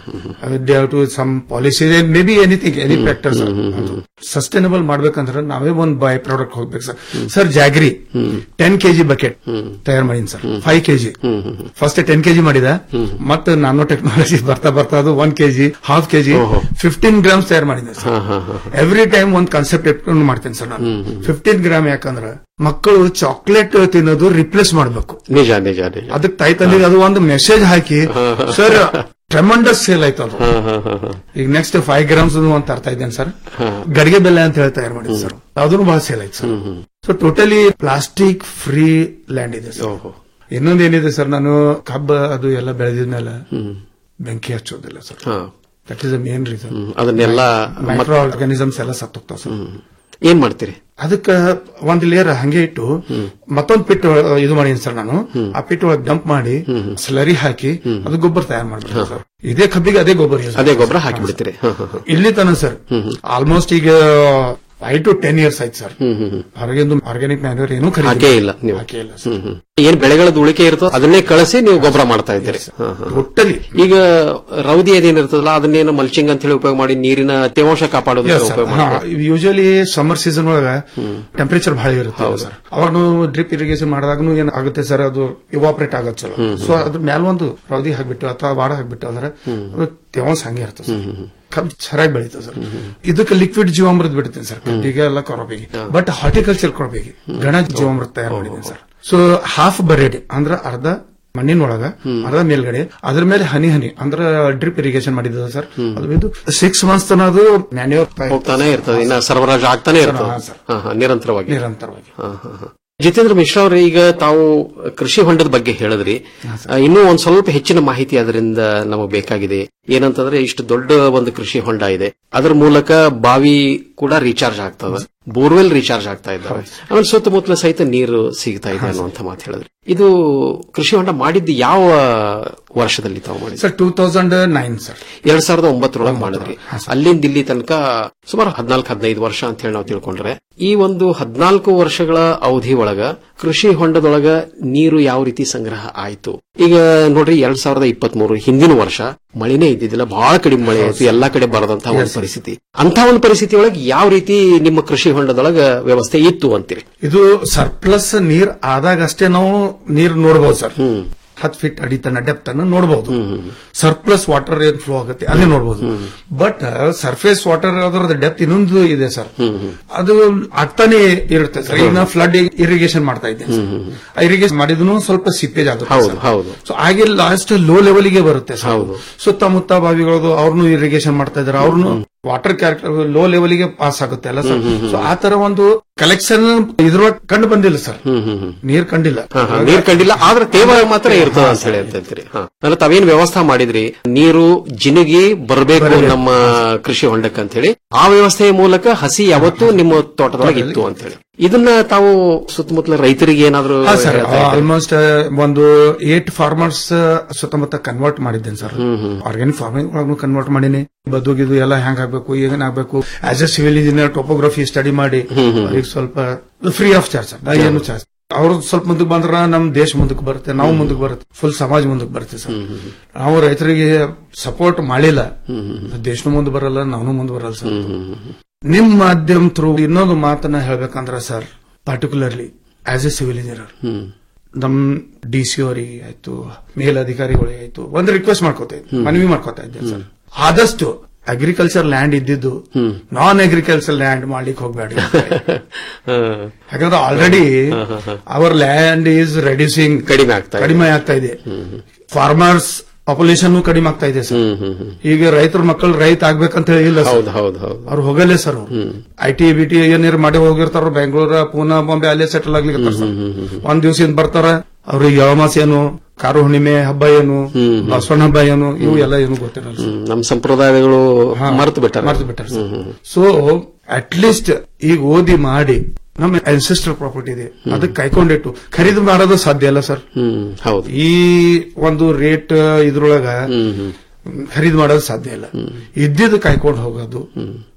ಇದೆ to some policy maybe anything any factors sustainable ಮಾಡ್ಬೇಕಂದ್ರೆ ನಾವೇ ಒಂದು ಬೈ ಪ್ರಾಡಕ್ಟ್ ಹೋಗ್ಬೇಕು sir sir jaggery ten kg bucket ತಯಾರು ಮಾಡೀನಿ sir five kg first ten kg ಮಾಡಿದ ಮತ್ತೆ ನಾನೋ ಟೆಕ್ನಾಲಜಿ ಬರ್ತಾ ಬರ್ತಾ ಅದು one kg half kg fifteen grams ತಯಾರು ಮಾಡಿದೆ ಸರ್ ಎವ್ರಿ ಟೈಮ್ ಒಂದು ಕಾನ್ಸೆಪ್ಟ್ ಇಟ್ಕೊಂಡು ಮಾಡ್ತೇನೆ ಸರ್ ನಾನು ಫಿಫ್ಟೀನ್ ಗ್ರಾಮ್ ಯಾಕಂದ್ರೆ ಮಕ್ಕಳು ಚಾಕ್ಲೇಟ್ ತಿನ್ನೋದು ರಿಪ್ಲೇಸ್ ಮಾಡಬೇಕು ನಿಜ ನಿಜ ನಿಜ ಅದಕ್ಕೆ ತಾಯಿ ತಂದೆಗೆ ಅದು ಒಂದು ಮೆಸೇಜ್ ಹಾಕಿ ಸರ್ ಟ್ರೆಮಂಡಸ್ ಸೇಲ್ ಆಯ್ತು ಅದು ಈಗ ನೆಕ್ಸ್ಟ್ ಫೈವ್ ಗ್ರಾಮ್ಸ್ ಒಂದು ತರ್ತಾ ಇದ್ದೇನೆ ಸರ್ ಗಡಿಗೆ ಬೆಲ್ಲ ಅಂತ ಹೇಳಿ ತಯಾರು ಮಾಡಿದ್ದೆ ಸರ್ ಅದನ್ನು ಬಹಳ ಸೇಲ್ ಆಯ್ತು sir so totally plastic free land ಇದೆ ಸರ್ ಇನ್ನೊಂದು ಏನಿದೆ ಸರ್ ನಾನು ಕಬ್ಬ ಅದು ಎಲ್ಲ ಬೆಳೆದಿದ್ಮೇಲೆ ಬೆಂಕಿ ಹಚ್ಚೋದಿಲ್ಲ sir that is the main reason ಅದನ್ನೆಲ್ಲ ಮೈಕ್ರೋ ಆರ್ಗಾನಿಸಮ್ಸ್ ಎಲ್ಲ ಸತ್ತೋಗ್ತಾವ ಸರ್ ಏನ್ ಮಾಡ್ತೀರಿ ಅದಕ್ಕ ಒಂದ್ ಲೇಯರ್ ಹಂಗೆ ಇಟ್ಟು ಮತ್ತೊಂದ್ ಪಿಟ್ ಇದು ಮಾಡೀನಿ ಸರ್ ನಾನು ಆ ಪಿಟ್ ಒಳಗೆ ಡಂಪ್ ಮಾಡಿ ಸ್ಲರಿ ಹಾಕಿ ಅದು ಗೊಬ್ಬರ ತಯಾರು ಮಾಡ್ಬಿಡ್ತೀನಿ ಸರ್ ಇದೇ ಕಬ್ಬಿಗೆ ಅದೇ ಗೊಬ್ಬರ use ಅದೇ ಗೊಬ್ಬರ ಹಾಕಿ ಬಿಡ್ತೀರಿ ಹ, ಹ, ಹ. ಇಲ್ಲಿ ತನ ಸರ್ ಆಲ್ಮೋಸ್ಟ್ ಈಗ ಫೈವ್ ಟು ಟೆನ್ ಇಯರ್ಸ್ ಆಯ್ತು ಸರ್ ಹೊರಗಿಂದು ಆರ್ಗ್ಯಾನಿಕ್ ಮ್ಯಾನ್ಯೂರ್ ಏನೂ ಖರೀದಿ ಹಾಕೇ ಇಲ್ಲ ನೀವು ಹಾಕೇ ಇಲ್ಲ ಹ್ಮ್, ಹ್ಮ್. ಏನ್ ಬೆಳೆಗಳದ್ದು ಉಳಿಕೆ ಇರುತ್ತೋ ಅದನ್ನೇ ಕಳಿಸಿ ನೀವು ಗೊಬ್ಬರ ಮಾಡ್ತಾ ಇದ್ದೀರಿ ಹ, ಹ. ಈಗ ರೌದಿ ಅದೇನಿರ್ತದಲ್ಲ ಅದನ್ನೇನು ಮಲ್ಚಿಂಗ್ ಅಂತ ಹೇಳಿ ಉಪಯೋಗ ಮಾಡಿ ನೀರಿನ ತೇವಾಂಶ ಕಾಪಾಡೋದಕ್ಕೆ ಉಪಯೋಗ ಮಾಡ್ತಾರೆ ಯೂಶಲಿ ಸಮ್ಮರ್ ಸೀಸನ್ ಒಳಗ ಟೆಂಪರೇಚರ್ ಬಹಳ ಇರುತ್ತೆ ಸರ್ ಅವಾಗ ಡ್ರಿಪ್ ಇರಿಗೇಷನ್ ಮಾಡಿದಾಗನು ಏನ್ ಆಗುತ್ತೆ ಸರ್ ಅದು ಇವಾಪರೇಟ್ ಆಗತ್ತೆ ಸರ್ ಸೊ ಅದ್ರ ಮ್ಯಾಲ ಒಂದು ರೌದಿ ಹಾಕ್ಬಿಟ್ಟು ಅಥವಾ ವಾಡ ಹಾಕ್ಬಿಟ್ಟು ಅಂದ್ರೆ ಅದು ತೇವಾಂಶ ಹಂಗೆ ಇರುತ್ತೆ ಸರ್ ಕಬ್ಬು ಚೆನ್ನಾಗಿ ಬೆಳೀತದೆ ಸರ್ ಇದಕ್ಕೆ ಲಿಕ್ವಿಡ್ ಜೀವಾಮೃತ ಬಿಡ್ತೀನಿ ಸರ್ ಕಬ್ಬಿಗೆ ಎಲ್ಲ ಕೊರಬಿಗೆ ಬಟ್ ಹಾರ್ಟಿಕಲ್ಚರ್ ಕೊರಬಿಗೆ ಗಣ ಜೀವಾಮೃತ ತಯಾರು ಮಾಡಿದ್ದೀನಿ ಸರ್ ಸೊ ಹಾಫ್ ಬರೇಡ್ ಅಂದ್ರೆ ಅರ್ಧ ಮಣ್ಣಿನೊಳಗ ಅರ್ಧ ಮೇಲ್ಗಡೆ ಅದ್ರ ಮೇಲೆ ಹನಿ ಹನಿ ಅಂದ್ರೆ ಡ್ರಿಪ್ ಇರಿಗೇಷನ್ ಮಾಡಿದ ಸರ್ ಅದು ಇದು ಸಿಕ್ಸ್ ಮಂತ್ಸ್ ತನ ಅದು ಮ್ಯಾನ್ಯೂರ್ ಹೋಗ್ತಾನೆ ಇರ್ತದೆ ಇನ್ನ ಸರಬರಾಜು ಆಗ್ತಾನೆ ಇರ್ತದೆ ಹ, ಹ, ನಿರಂತರವಾಗಿ ನಿರಂತರವಾಗಿ ಹ, ಹ, ಹ. ಜಿತೇಂದ್ರ ಮಿಶ್ರಾ ಅವರೇ ಈಗ ತಾವು ಕೃಷಿ ಹೊಂಡದ ಬಗ್ಗೆ ಹೇಳಿದ್ರಿ ಆ, ಇನ್ನೂ ಒಂದ್ ಸ್ವಲ್ಪ ಹೆಚ್ಚಿನ ಮಾಹಿತಿ ಅದರಿಂದ ನಮಗೆ ಬೇಕಾಗಿದೆ ಏನಂತಂದ್ರೆ ಇಷ್ಟು ದೊಡ್ಡ ಒಂದು ಕೃಷಿ ಹೊಂಡ ಇದೆ ಅದರ ಮೂಲಕ ಬಾವಿ ಕೂಡ ರೀಚಾರ್ಜ್ ಆಗ್ತದೆ ಬೋರ್ವೆಲ್ ರೀಚಾರ್ಜ್ ಆಗ್ತಾ ಇದ್ದಾವೆ ಆಮೇಲೆ ಸುತ್ತಮುತ್ತಲ ಸಹಿತ ನೀರು ಸಿಗ್ತಾ ಇದೆ ಅನ್ನುವಂತ ಮಾತು ಹೇಳಿದ್ರಿ ಇದು ಕೃಷಿ ಹೊಂಡ ಮಾಡಿದ್ದು ಯಾವ ವರ್ಷದಲ್ಲಿ ತಾವು ಮಾಡಿದ್ರಿ sir two thousand nine sir ಎರಡ್ ಸಾವಿರದ ಒಂಬತ್ತರೊಳಗೆ ಮಾಡಿದ್ರಿ ಅಲ್ಲಿಂದ ಇಲ್ಲಿ ತನಕ ಸುಮಾರು ಹದಿನಾಲ್ಕು ಹದಿನೈದು ವರ್ಷ ಅಂತ ಹೇಳಿ ನಾವು ತಿಳ್ಕೊಂಡ್ರೆ ಈ ಒಂದು ಹದಿನಾಲ್ಕು ವರ್ಷಗಳ ಅವಧಿ ಒಳಗ ಕೃಷಿ ಹೊಂಡದೊಳಗ ನೀರು ಯಾವ ರೀತಿ ಸಂಗ್ರಹ ಆಯ್ತು ಈಗ ನೋಡ್ರಿ ಎರಡ್ ಸಾವಿರದ ಇಪ್ಪತ್ತ್ ಮೂರು ಹಿಂದಿನ ವರ್ಷ ಮಳೆನೇ ಇದ್ದಿದ್ದಿಲ್ಲ ಬಹಳ ಕಡಿಮೆ ಮಳೆ ಆಯ್ತು ಎಲ್ಲಾ ಕಡೆ ಬರದಂತಹ ಒಂದು ಪರಿಸ್ಥಿತಿ ಅಂತ ಒಂದು ಪರಿಸ್ಥಿತಿ ಒಳಗೆ ಯಾವ ರೀತಿ ನಿಮ್ಮ ಕೃಷಿ ಹೊಂಡದೊಳಗ ವ್ಯವಸ್ಥೆ ಇತ್ತು ಅಂತೀರಿ ಇದು ಸರ್ಪ್ಲಸ್ ನೀರ್ ಆದಾಗ ಅಷ್ಟೇ ನಾವು ನೀರ್ ನೋಡಬಹುದು ಸರ್ ಹತ್ತು ಫೀಟ್ ಅಡಿ ತನ ಡೆಪ್ತ್ ಅನ್ನು ನೋಡಬಹುದು ಸರ್ಪ್ಲಸ್ ವಾಟರ್ ಏನ್ ಫ್ಲೋ ಆಗುತ್ತೆ ಅಲ್ಲಿ ನೋಡಬಹುದು ಬಟ್ ಸರ್ಫೇಸ್ ವಾಟರ್ ಅದರದ ಡೆಪ್ತ್ ಇನ್ನೊಂದು ಇದೆ ಸರ್ ಅದು ಆಗ್ತಾನೆ ಇರುತ್ತೆ ಸರ್ ಈಗ ನಾವು ಫ್ಲಡ್ ಇರಿಗೇಷನ್ ಮಾಡ್ತಾ ಇದ್ದೇವೆ ಇರಿಗೇಷನ್ ಮಾಡಿದ್ರು ಸ್ವಲ್ಪ ಸಿಪ್ಪೇಜ್ ಆಗುತ್ತೆ ಹೌದು ಹೌದು ಸೊ ಹಾಗೆ ಲಾಸ್ಟ್ ಲೋ ಲೆವೆಲ್ಗೆ ಬರುತ್ತೆ ಸರ್ ಸುತ್ತಮುತ್ತ ಬಾವಿಗಳದು ಅವ್ರನ್ನು ಇರಿಗೇಷನ್ ಮಾಡ್ತಾ ಇದಾರೆ ಅವ್ರನ್ನು ವಾಟರ್ ಕ್ಯಾರೆಕ್ಟರ್ ಲೋ ಲೆವೆಲ್ಗೆ ಪಾಸ್ ಆಗುತ್ತೆ ಅಲ್ಲ ಸರ್ ಸೊ ಆ ತರ ಒಂದು ಕಲೆಕ್ಷನ್ ಇದ್ರೊಳಗೆ ಕಂಡು ಬಂದಿಲ್ಲ ಸರ್ ನೀರ್ ಕಂಡಿಲ್ಲ ಹ, ಹ, ನೀರ್ ಕಂಡಿಲ್ಲ ಆದ್ರೆ ತೇವಾಂಶ ಮಾತ್ರ ಇರ್ತದ ಅಂತ ಹೇಳಿ ಅಂತ ಹೇಳ್ತೀರಿ ಹ. ಅಂದ್ರೆ ತಾವೇನ್ ವ್ಯವಸ್ಥೆ ಮಾಡಿದ್ರಿ ನೀರು ಜಿನುಗಿ ಬರಬೇಕು ನಮ್ಮ ಕೃಷಿ ಹೊಂಡಕ್ಕೆ ಅಂತ ಹೇಳಿ ಆ ವ್ಯವಸ್ಥೆಯ ಮೂಲಕ ಹಸಿ ಯಾವತ್ತೂ ನಿಮ್ಮ ತೋಟದೊಳಗೆ ಇತ್ತು ಅಂತ ಹೇಳಿ ಇದನ್ನ ತಾವು ಸುತ್ತಮುತ್ತಲ ರೈತರಿಗೆ ಏನಾದ್ರು ಹಾ ಸರ್ ಹೇಳ್ತಾ ಇದ್ದೀರಾ? ಆಲ್ಮೋಸ್ಟ್ ಒಂದು ಏಟ್ ಫಾರ್ಮರ್ಸ್ ಸುತ್ತಮುತ್ತ ಕನ್ವರ್ಟ್ ಮಾಡಿದ್ದೇನೆ ಸರ್ ಆರ್ಗ್ಯಾನಿಕ್ ಫಾರ್ಮಿಂಗ್ ಒಳಗೂ ಕನ್ವರ್ಟ್ ಮಾಡೀನಿ ಬದುಗಿದು ಎಲ್ಲ ಹೆಂಗ್ ಆಗ್ಬೇಕು ಏನ್ ಆಗ್ಬೇಕು as a civil engineer topography study ಮಾಡಿ ಅವ್ರಿಗೆ ಸ್ವಲ್ಪ ಫ್ರೀ ಆಫ್ ಚಾರ್ಜ್ ಸರ್ ಏನು ಚಾರ್ಜ್ ಅವ್ರು ಸ್ವಲ್ಪ ಮುಂದಕ್ಕೆ ಬಂದ್ರ ನಮ್ ದೇಶ ಮುಂದಕ್ಕೆ ಬರುತ್ತೆ ನಾವು ಮುಂದಕ್ಕೆ ಬರುತ್ತೆ ಫುಲ್ ಸಮಾಜ ಮುಂದಕ್ಕೆ ಬರುತ್ತೆ ಸರ್ ನಾವು ರೈತರಿಗೆ ಸಪೋರ್ಟ್ ಮಾಡಿಲ್ಲ ದೇಶನೂ ಮುಂದೆ ಬರಲ್ಲ ನಾವು ಮುಂದೆ ಬರಲ್ಲ ಸರ್ ನಿಮ್ ಮಾಧ್ಯಮ ಥ್ರೂ ಇನ್ನೊಂದು ಮಾತನ್ನ ಹೇಳ್ಬೇಕಂದ್ರ sir particularly as a civil engineer ನಮ್ ಡಿ ಸಿ ಅವರಿಗೆ ಆಯ್ತು ಮೇಲಧಿಕಾರಿಗಳಿಗೆ ಆಯ್ತು ಒಂದು ರಿಕ್ವೆಸ್ಟ್ ಮಾಡ್ಕೋತಾ ಇದ್ದೆ ಮನವಿ ಮಾಡ್ಕೋತಾ ಇದ್ದೆ ಸರ್ ಆದಷ್ಟು ಅಗ್ರಿಕಲ್ಚರ್ ಲ್ಯಾಂಡ್ ಇದ್ದಿದ್ದು ನಾನ್ ಅಗ್ರಿಕಲ್ಚರ್ ಲ್ಯಾಂಡ್ ಮಾಡ್ಲಿಕ್ಕೆ ಹೋಗ್ಬೇಡಿ ಯಾಕಂದ್ರೆ already our land is reducing ಕಡಿಮೆ ಆಗ್ತಾ ಇದೆ. ಕಡಿಮೆ ಆಗ್ತಾ ಇದೆ ಫಾರ್ಮರ್ಸ್ ಪಾಪ್ಯುಲೇಷನ್ ಕಡಿಮೆ ಆಗ್ತಾ ಇದೆ ಸರ್ ಈಗ ರೈತರ ಮಕ್ಕಳು ರೈತ ಆಗ್ಬೇಕಂತ ಹೇಳಿ ಇಲ್ಲ ಸರ್ ಹೌದು ಹೌದು ಹೌದು ಅವ್ರು ಹೋಗಲ್ಲೇ ಸರ್ ಅವ್ರು ಐ ಟಿ ಬಿ ಟಿ ಏನಾರು ಮಾಡಿ ಹೋಗಿರ್ತಾರ ಬೆಂಗಳೂರ ಪೂನಾ ಬಾಂಬೆ ಅಲ್ಲೇ ಸೆಟಲ್ ಆಗ್ಲಿಕ್ಕೆ ಸರ್ ಒಂದ್ ದಿವಸ ಬರ್ತಾರ ಅವ್ರಿಗೆ ಯವಮಾಸ ಏನು ಕಾರು ಹುಣ್ಣಿಮೆ ಹಬ್ಬ ಏನು ಬಸವಣ್ಣ ಹಬ್ಬ ಏನು ಇವು ಎಲ್ಲ ಏನು ಗೊತ್ತಿರಲ್ಲ ಸರ್. ಹ್ಮ್, ನಮ್ಮ ಸಂಪ್ರದಾಯಗಳು ಮರೆತು ಬಿಟ್ಟಾರ ಮರ್ತು ಬಿಟ್ಟಾರ ಸೊ ಅಟ್ ಲೀಸ್ಟ್ ಈಗ ಓದಿ ಮಾಡಿ ನಮ್ಮ ಅನ್ಸಿಸ್ಟರ್ ಪ್ರಾಪರ್ಟಿ ಇದೆ ಅದಕ್ಕೆ ಕೈಕೊಂಡಿಟ್ಟು ಖರೀದಿ ಮಾಡೋದು ಸಾಧ್ಯ ಅಲ್ಲ ಸರ್ ಹೌದು ಈ ಒಂದು ರೇಟ್ ಇದ್ರೊಳಗ ಖರೀದಿ ಮಾಡೋದು ಸಾಧ್ಯ ಇಲ್ಲ ಇದ್ದಿದ್ದು ಕಾಯ್ಕೊಂಡು ಹೋಗೋದು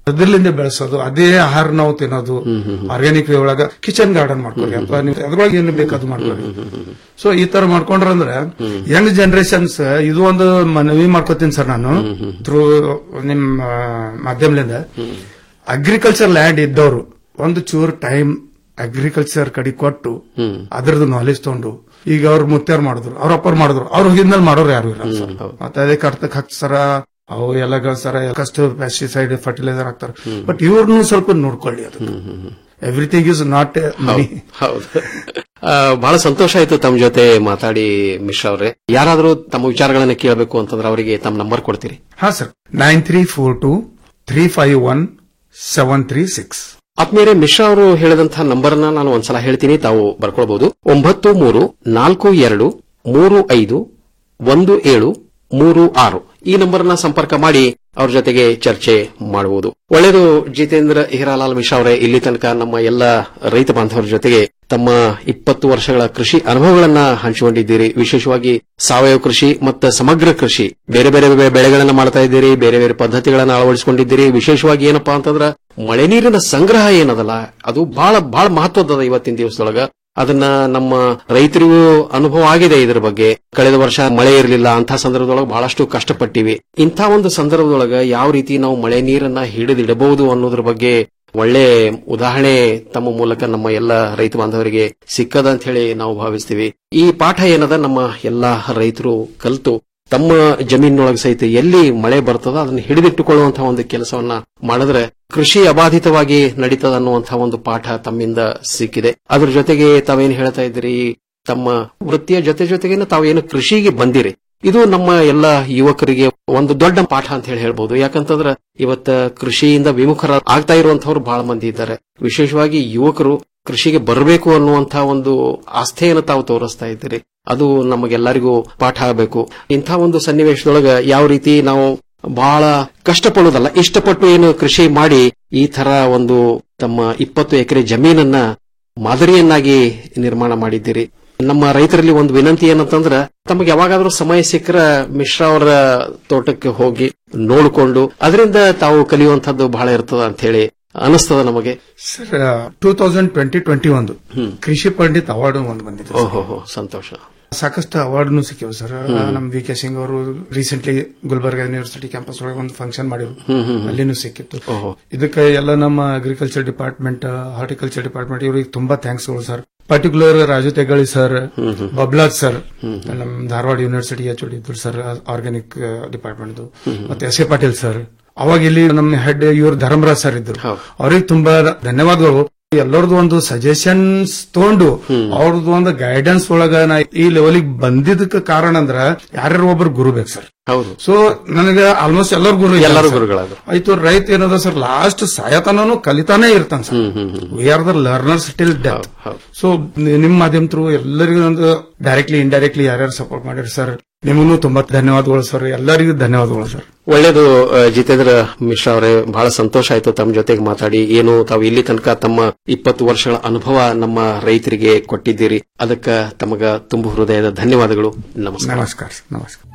ಅದ್ರಲ್ಲಿಂದ ಬೆಳೆಸೋದು ಅದೇ ಆಹಾರ ನಾವು ತಿನ್ನೋದು ಆರ್ಗ್ಯಾನಿಕ್ ವೇ ಒಳಗ ಕಿಚನ್ ಗಾರ್ಡನ್ ಮಾಡ್ಕೊಳ್ಳಿ ಅಥವಾ ನೀವು ಅದ್ರೊಳಗೆ ಏನು ಬೇಕು ಅದು ಮಾಡ್ಕೊಳ್ಳಿ ಸೊ ಈ ತರ ಮಾಡ್ಕೊಂಡ್ರ ಅಂದ್ರೆ ಯಂಗ್ ಜನರೇಷನ್ಸ್ ಇದು ಒಂದು ಮನವಿ ಮಾಡ್ಕೋತೀನಿ ಸರ್ ನಾನು ಥ್ರೂ ನಿಮ್ ಆ, ಮಾಧ್ಯಮದಿಂದ ಅಗ್ರಿಕಲ್ಚರ್ ಲ್ಯಾಂಡ್ ಇದ್ದವರು ಒಂದು ಚೂರ್ ಟೈಮ್ ಅಗ್ರಿಕಲ್ಚರ್ ಕಡೆ ಕೊಟ್ಟು ಅದ್ರದ್ದು ನಾಲೆಜ್ ತಗೊಂಡು ಈಗ ಅವ್ರ ಮುತ್ಯಾರ್ ಮಾಡಿದ್ರು ಅವ್ರ ಅಪ್ಪರ್ ಮಾಡಿದ್ರು ಅವ್ರ ಹೋಗಿದ್ಮೇಲೆ ಮಾಡೋರು ಯಾರು ಇಲ್ಲ ಸರ್ ಮತ್ತೆ ಅದೇ ಕರ್ತಕ್ ಹಾಕ್ತಾರ ಅವು ಎಲ್ಲ ಸರ ಕಷ್ಟ ಪೆಸ್ಟಿಸೈಡ್ ಫರ್ಟಿಲೈಸರ್ ಹಾಕ್ತಾರೆ ಬಟ್ ಇವ್ರನ್ನು ಸ್ವಲ್ಪ ನೋಡ್ಕೊಳ್ಳಿ ಅದು ಎವ್ರಿಥಿಂಗ್ ಇಸ್ ನಾಟ್ ಮನಿ ಹೌದು ಆ, ಬಹಳ ಸಂತೋಷ ಆಯ್ತು ತಮ್ಮ ಜೊತೆ ಮಾತಾಡಿ ಮಿಶ್ರಾ ಅವರೇ ಯಾರಾದರೂ ತಮ್ಮ ವಿಚಾರಗಳನ್ನ ಕೇಳಬೇಕು ಅಂತಂದ್ರೆ ಅವರಿಗೆ ತಮ್ಮ ನಂಬರ್ ಕೊಡ್ತೀರಿ ಹಾ sir nine three four two three five one seven three six ಆತ್ಮೀಯರೇ ಮಿಶ್ರಾ ಅವರು ಹೇಳಿದಂತಹ ನಂಬರ್ನ ನಾನು ಒಂದ್ಸಲ ಹೇಳ್ತೀನಿ ತಾವು ಬರ್ಕೊಳ್ಬಹುದು ಒಂಬತ್ತು ಮೂರು ನಾಲ್ಕು ಎರಡು ಮೂರು ಐದು ಒಂದು ಏಳು ಮೂರು ಆರು ಈ ನಂಬರ್ನ ಸಂಪರ್ಕ ಮಾಡಿ ಅವ್ರ ಜೊತೆಗೆ ಚರ್ಚೆ ಮಾಡಬಹುದು ಒಳ್ಳೆಯದು ಜಿತೇಂದ್ರ ಹಿರಾಲಾಲ್ ಮಿಶ್ರಾ ಅವರೇ ಇಲ್ಲಿ ತನಕ ನಮ್ಮ ಎಲ್ಲ ರೈತ ಬಾಂಧವರ ಜೊತೆಗೆ ತಮ್ಮ ಇಪ್ಪತ್ತು ವರ್ಷಗಳ ಕೃಷಿ ಅನುಭವಗಳನ್ನ ಹಂಚಿಕೊಂಡಿದ್ದೀರಿ ವಿಶೇಷವಾಗಿ ಸಾವಯವ ಕೃಷಿ ಮತ್ತು ಸಮಗ್ರ ಕೃಷಿ ಬೇರೆ ಬೇರೆ ಬೆ- ಬೆಳೆಗಳನ್ನ ಮಾಡ್ತಾ ಇದ್ದೀರಿ ಬೇರೆ ಬೇರೆ ಪದ್ಧತಿಗಳನ್ನ ಅಳವಡಿಸಿಕೊಂಡಿದ್ದೀರಿ ವಿಶೇಷವಾಗಿ ಏನಪ್ಪಾ ಅಂತಂದ್ರ ಮಳೆ ನೀರಿನ ಸಂಗ್ರಹ ಏನದಲ್ಲ ಅದು ಬಹಳ ಬಹಳ ಮಹತ್ವದ ಇವತ್ತಿನ ದಿವಸದೊಳಗ ಅದನ್ನ ನಮ್ಮ ರೈತರಿಗೂ ಅನುಭವ ಆಗಿದೆ ಇದರ ಬಗ್ಗೆ ಕಳೆದ ವರ್ಷ ಮಳೆ ಇರಲಿಲ್ಲ ಅಂತ ಸಂದರ್ಭದೊಳಗೆ ಬಹಳಷ್ಟು ಕಷ್ಟಪಟ್ಟಿವಿ ಇಂಥ ಒಂದು ಸಂದರ್ಭದೊಳಗ ಯಾವ ರೀತಿ ನಾವು ಮಳೆ ನೀರನ್ನ ಹಿಡಿದಿಡಬಹುದು ಅನ್ನೋದ್ರ ಬಗ್ಗೆ ಒಳ್ಳೆ ಉದಾಹರಣೆ ತಮ್ಮ ಮೂಲಕ ನಮ್ಮ ಎಲ್ಲ ರೈತ ಬಾಂಧವರಿಗೆ ಸಿಕ್ಕದ ಅಂತ ಹೇಳಿ ನಾವು ಭಾವಿಸ್ತೀವಿ ಈ ಪಾಠ ಏನದ ನಮ್ಮ ಎಲ್ಲಾ ರೈತರು ಕಲಿತು ತಮ್ಮ ಜಮೀನಿನೊಳಗೆ ಸಹಿತ ಎಲ್ಲಿ ಮಳೆ ಬರ್ತದ ಅದನ್ನ ಹಿಡಿದಿಟ್ಟುಕೊಳ್ಳುವಂತಹ ಒಂದು ಕೆಲಸವನ್ನ ಮಾಡಿದ್ರೆ ಕೃಷಿ ಅಬಾಧಿತವಾಗಿ ನಡೀತದ ಅನ್ನುವಂತಹ ಒಂದು ಪಾಠ ತಮ್ಮಿಂದ ಸಿಕ್ಕಿದೆ ಅದ್ರ ಜೊತೆಗೆ ತಾವೇನು ಹೇಳ್ತಾ ಇದ್ದೀರಿ ತಮ್ಮ ವೃತ್ತಿಯ ಜೊತೆ ಜೊತೆಗೇನೆ ತಾವೇನು ಕೃಷಿಗೆ ಬಂದಿರಿ ಇದು ನಮ್ಮ ಎಲ್ಲ ಯುವಕರಿಗೆ ಒಂದು ದೊಡ್ಡ ಪಾಠ ಅಂತ ಹೇಳಿ ಹೇಳ್ಬಹುದು ಯಾಕಂತಂದ್ರ ಇವತ್ತ ಕೃಷಿಯಿಂದ ವಿಮುಖರ ಆಗ್ತಾ ಇರುವಂತವ್ರು ಬಹಳ ಮಂದಿ ಇದ್ದಾರೆ ವಿಶೇಷವಾಗಿ ಯುವಕರು ಕೃಷಿಗೆ ಬರಬೇಕು ಅನ್ನುವಂತಹ ಒಂದು ಆಸ್ಥೆಯನ್ನು ತಾವು ತೋರಿಸ್ತಾ ಇದ್ದೀರಿ ಅದು ನಮಗೆಲ್ಲರಿಗೂ ಪಾಠ ಆಗಬೇಕು ಇಂಥ ಒಂದು ಸನ್ನಿವೇಶದೊಳಗ ಯಾವ ರೀತಿ ನಾವು ಬಹಳ ಕಷ್ಟಪಡೋದಲ್ಲ ಇಷ್ಟಪಟ್ಟು ಏನು ಕೃಷಿ ಮಾಡಿ ಈ ತರ ಒಂದು ತಮ್ಮ ಇಪ್ಪತ್ತು ಎಕರೆ ಜಮೀನನ್ನ ಮಾದರಿಯನ್ನಾಗಿ ನಿರ್ಮಾಣ ಮಾಡಿದ್ದೀರಿ ನಮ್ಮ ರೈತರಲ್ಲಿ ಒಂದು ವಿನಂತಿ ಏನಂತಂದ್ರ ತಮಗೆ ಯಾವಾಗಾದ್ರೂ ಸಮಯ ಸಿಕ್ಕರ ಮಿಶ್ರಾ ಅವರ ತೋಟಕ್ಕೆ ಹೋಗಿ ನೋಡಿಕೊಂಡು ಅದರಿಂದ ತಾವು ಕಲಿಯುವಂತದ್ದು ಬಹಳ ಇರ್ತದ ಅಂತ ಹೇಳಿ ಅನಿಸ್ತದ ನಮಗೆ sir two thousand twenty twenty ಒಂದು ಕೃಷಿ ಪಂಡಿತ್ ಅವಾರ್ಡ್ ಒಂದು ಬಂದಿದೆ ಸರ್. ಓಹೋ ಸಂತೋಷ ಸಾಕಷ್ಟು ಅವಾರ್ಡ್ನು ಸಿಕ್ಕಿವೆ ಸರ್ ನಮ್ ವಿ ಕೆ ಸಿಂಗ್ ಅವರು ರೀಸೆಂಟ್ಲಿ ಗುಲ್ಬರ್ಗ ಯೂನಿವರ್ಸಿಟಿ ಕ್ಯಾಂಪಸ್ ಒಳಗೆ ಒಂದು ಫಂಕ್ಷನ್ ಮಾಡಿದ್ರು ಹ್ಮ್, ಹ್ಮ್, ಹ್ಮ್. ಅಲ್ಲಿನೂ ಸಿಕ್ಕಿತ್ತು ಇದಕ್ಕೆ ಎಲ್ಲ ನಮ್ಮ ಅಗ್ರಿಕಲ್ಚರ್ ಡಿಪಾರ್ಟ್ಮೆಂಟ್ ಹಾರ್ಟಿಕಲ್ಚರ್ ಡಿಪಾರ್ಟ್ಮೆಂಟ್ ಇವ್ರಿಗೆ ತುಂಬಾ ಥ್ಯಾಂಕ್ಸ್ಗಳು ಸರ್ ಪರ್ಟಿಕ್ಯುಲರ್ ರಾಜು ತೆಗಳಿ ಸರ್ ಬಬ್ಲಾಜ್ ಸರ್ ನಮ್ ಧಾರವಾಡ ಯೂನಿವರ್ಸಿಟಿ ಎಚ್ ಇದ್ರು ಸರ್ ಆರ್ಗ್ಯಾನಿಕ್ ಡಿಪಾರ್ಟ್ಮೆಂಟ್ ಮತ್ತೆ ಎಸ್ ಎ ಪಾಟೀಲ್ ಸರ್ ಅವಾಗ ಇಲ್ಲಿ ನಮ್ಮ ಹೆಡ್ ಇವ್ರು ಧರ್ಮರಾಜ್ ಸರ್ ಇದ್ರು ಅವ್ರಿಗೆ ತುಂಬಾ ಧನ್ಯವಾದಗಳು ಎಲ್ಲರದು ಒಂದು ಸಜೆಷನ್ಸ್ ತಗೊಂಡು ಅವ್ರದ್ದು ಒಂದು ಗೈಡೆನ್ಸ್ ಒಳಗ ನಾ ಈ ಲೆವೆಲಿಗೆ ಬಂದಿದ್ದಕ್ಕೆ ಕಾರಣ ಅಂದ್ರ ಯಾರ್ಯಾರು ಒಬ್ರು ಗುರು ಬೇಕು ಸರ್ ಹೌದು ಸೊ ನನಗೆ ಆಲ್ಮೋಸ್ಟ್ ಎಲ್ಲರೂ ಗುರು ಇದ್ದಾರೆ ಎಲ್ಲರೂ ಸರ್. ಗುರುಗಳಾದ್ರು. ಆಯ್ತು ರೈತ ಏನದ ಸರ್ ಲಾಸ್ಟ್ ಸಾಯತನನು ಕಲಿತಾನೆ ಇರ್ತಾನ sir we are the learners till death so ನಿಮ್ ಮಾಧ್ಯಮ ಥ್ರೂ ಎಲ್ಲರಿಗೂ ಒಂದು ಡೈರೆಕ್ಟ್ಲಿ ಇಂಡೈರೆಕ್ಟ್ಲಿ ಯಾರ್ಯಾರು ಸಪೋರ್ಟ್ ಮಾಡಿರಿ ಸರ್ ನಿಮಗೂ ತುಂಬಾ ಧನ್ಯವಾದಗಳು ಸರ್ ಎಲ್ಲರಿಗೂ ಧನ್ಯವಾದಗಳು ಸರ್ ಒಳ್ಳೇದು ಆ, ಜಿತೇಂದ್ರ ಮಿಶ್ರಾ ಅವರೇ ಬಹಳ ಸಂತೋಷ ಆಯ್ತು ತಮ್ಮ ಜೊತೆಗೆ ಮಾತಾಡಿ ಏನು ತಾವು ಇಲ್ಲಿ ತನಕ ತಮ್ಮ ಇಪ್ಪತ್ತು ವರ್ಷಗಳ ಅನುಭವ ನಮ್ಮ ರೈತರಿಗೆ ಕೊಟ್ಟಿದ್ದೀರಿ ಅದಕ್ಕೆ ತಮಗ ತುಂಬು ಹೃದಯದ ಧನ್ಯವಾದಗಳು ನಮಸ್ಕಾರ ನಮಸ್ಕಾರ ನಮಸ್ಕಾರ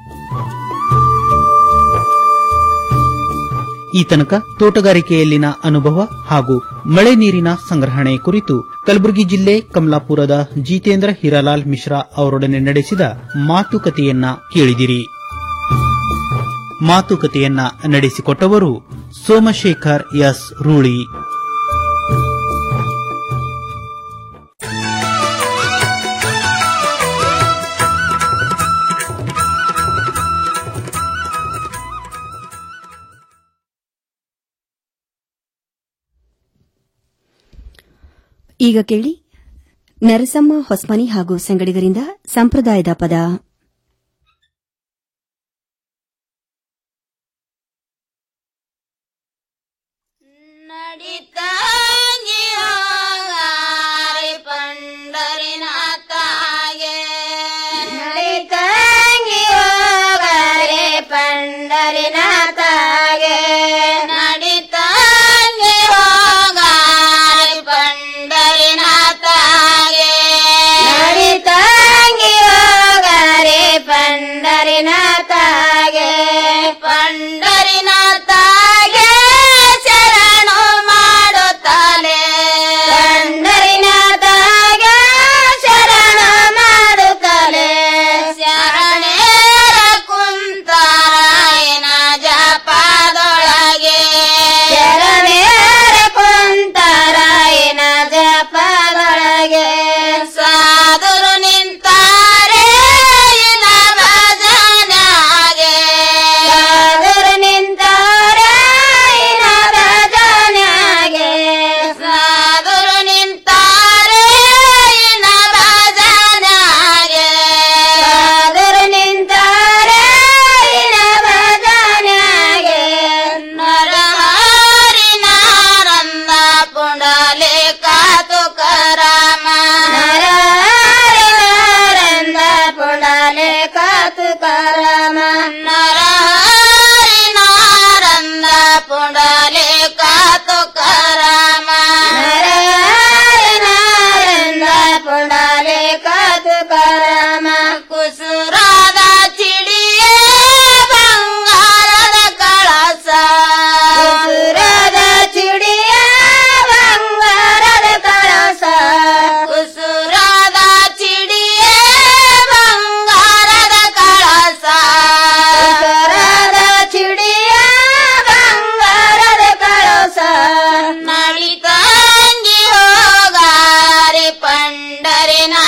ಈ ತನಕ ತೋಟಗಾರಿಕೆಯಲ್ಲಿನ ಅನುಭವ ಹಾಗೂ ಮಳೆ ನೀರಿನ ಸಂಗ್ರಹಣೆ ಕುರಿತು ಕಲಬುರಗಿ ಜಿಲ್ಲೆ ಕಮಲಾಪುರದ ಜಿತೇಂದ್ರ ಹಿರಾಲಾಲ್ ಮಿಶ್ರಾ ಅವರೊಡನೆ ನಡೆಸಿದ ಮಾತುಕತೆಯನ್ನ ಕೇಳಿದಿರಿ ಮಾತುಕತೆಯನ್ನ ನಡೆಸಿಕೊಟ್ಟವರು ಸೋಮಶೇಖರ್ ಎಸ್ ರೂಳಿ ಈಗ ಕೇಳಿ ನರಸಮ್ಮ ಹೊಸ್ಮನಿ ಹಾಗೂ ಸಂಗಡಿಗರಿಂದ ಸಂಪ್ರದಾಯದ ಪದ ಪಂಡರಿನಾಥ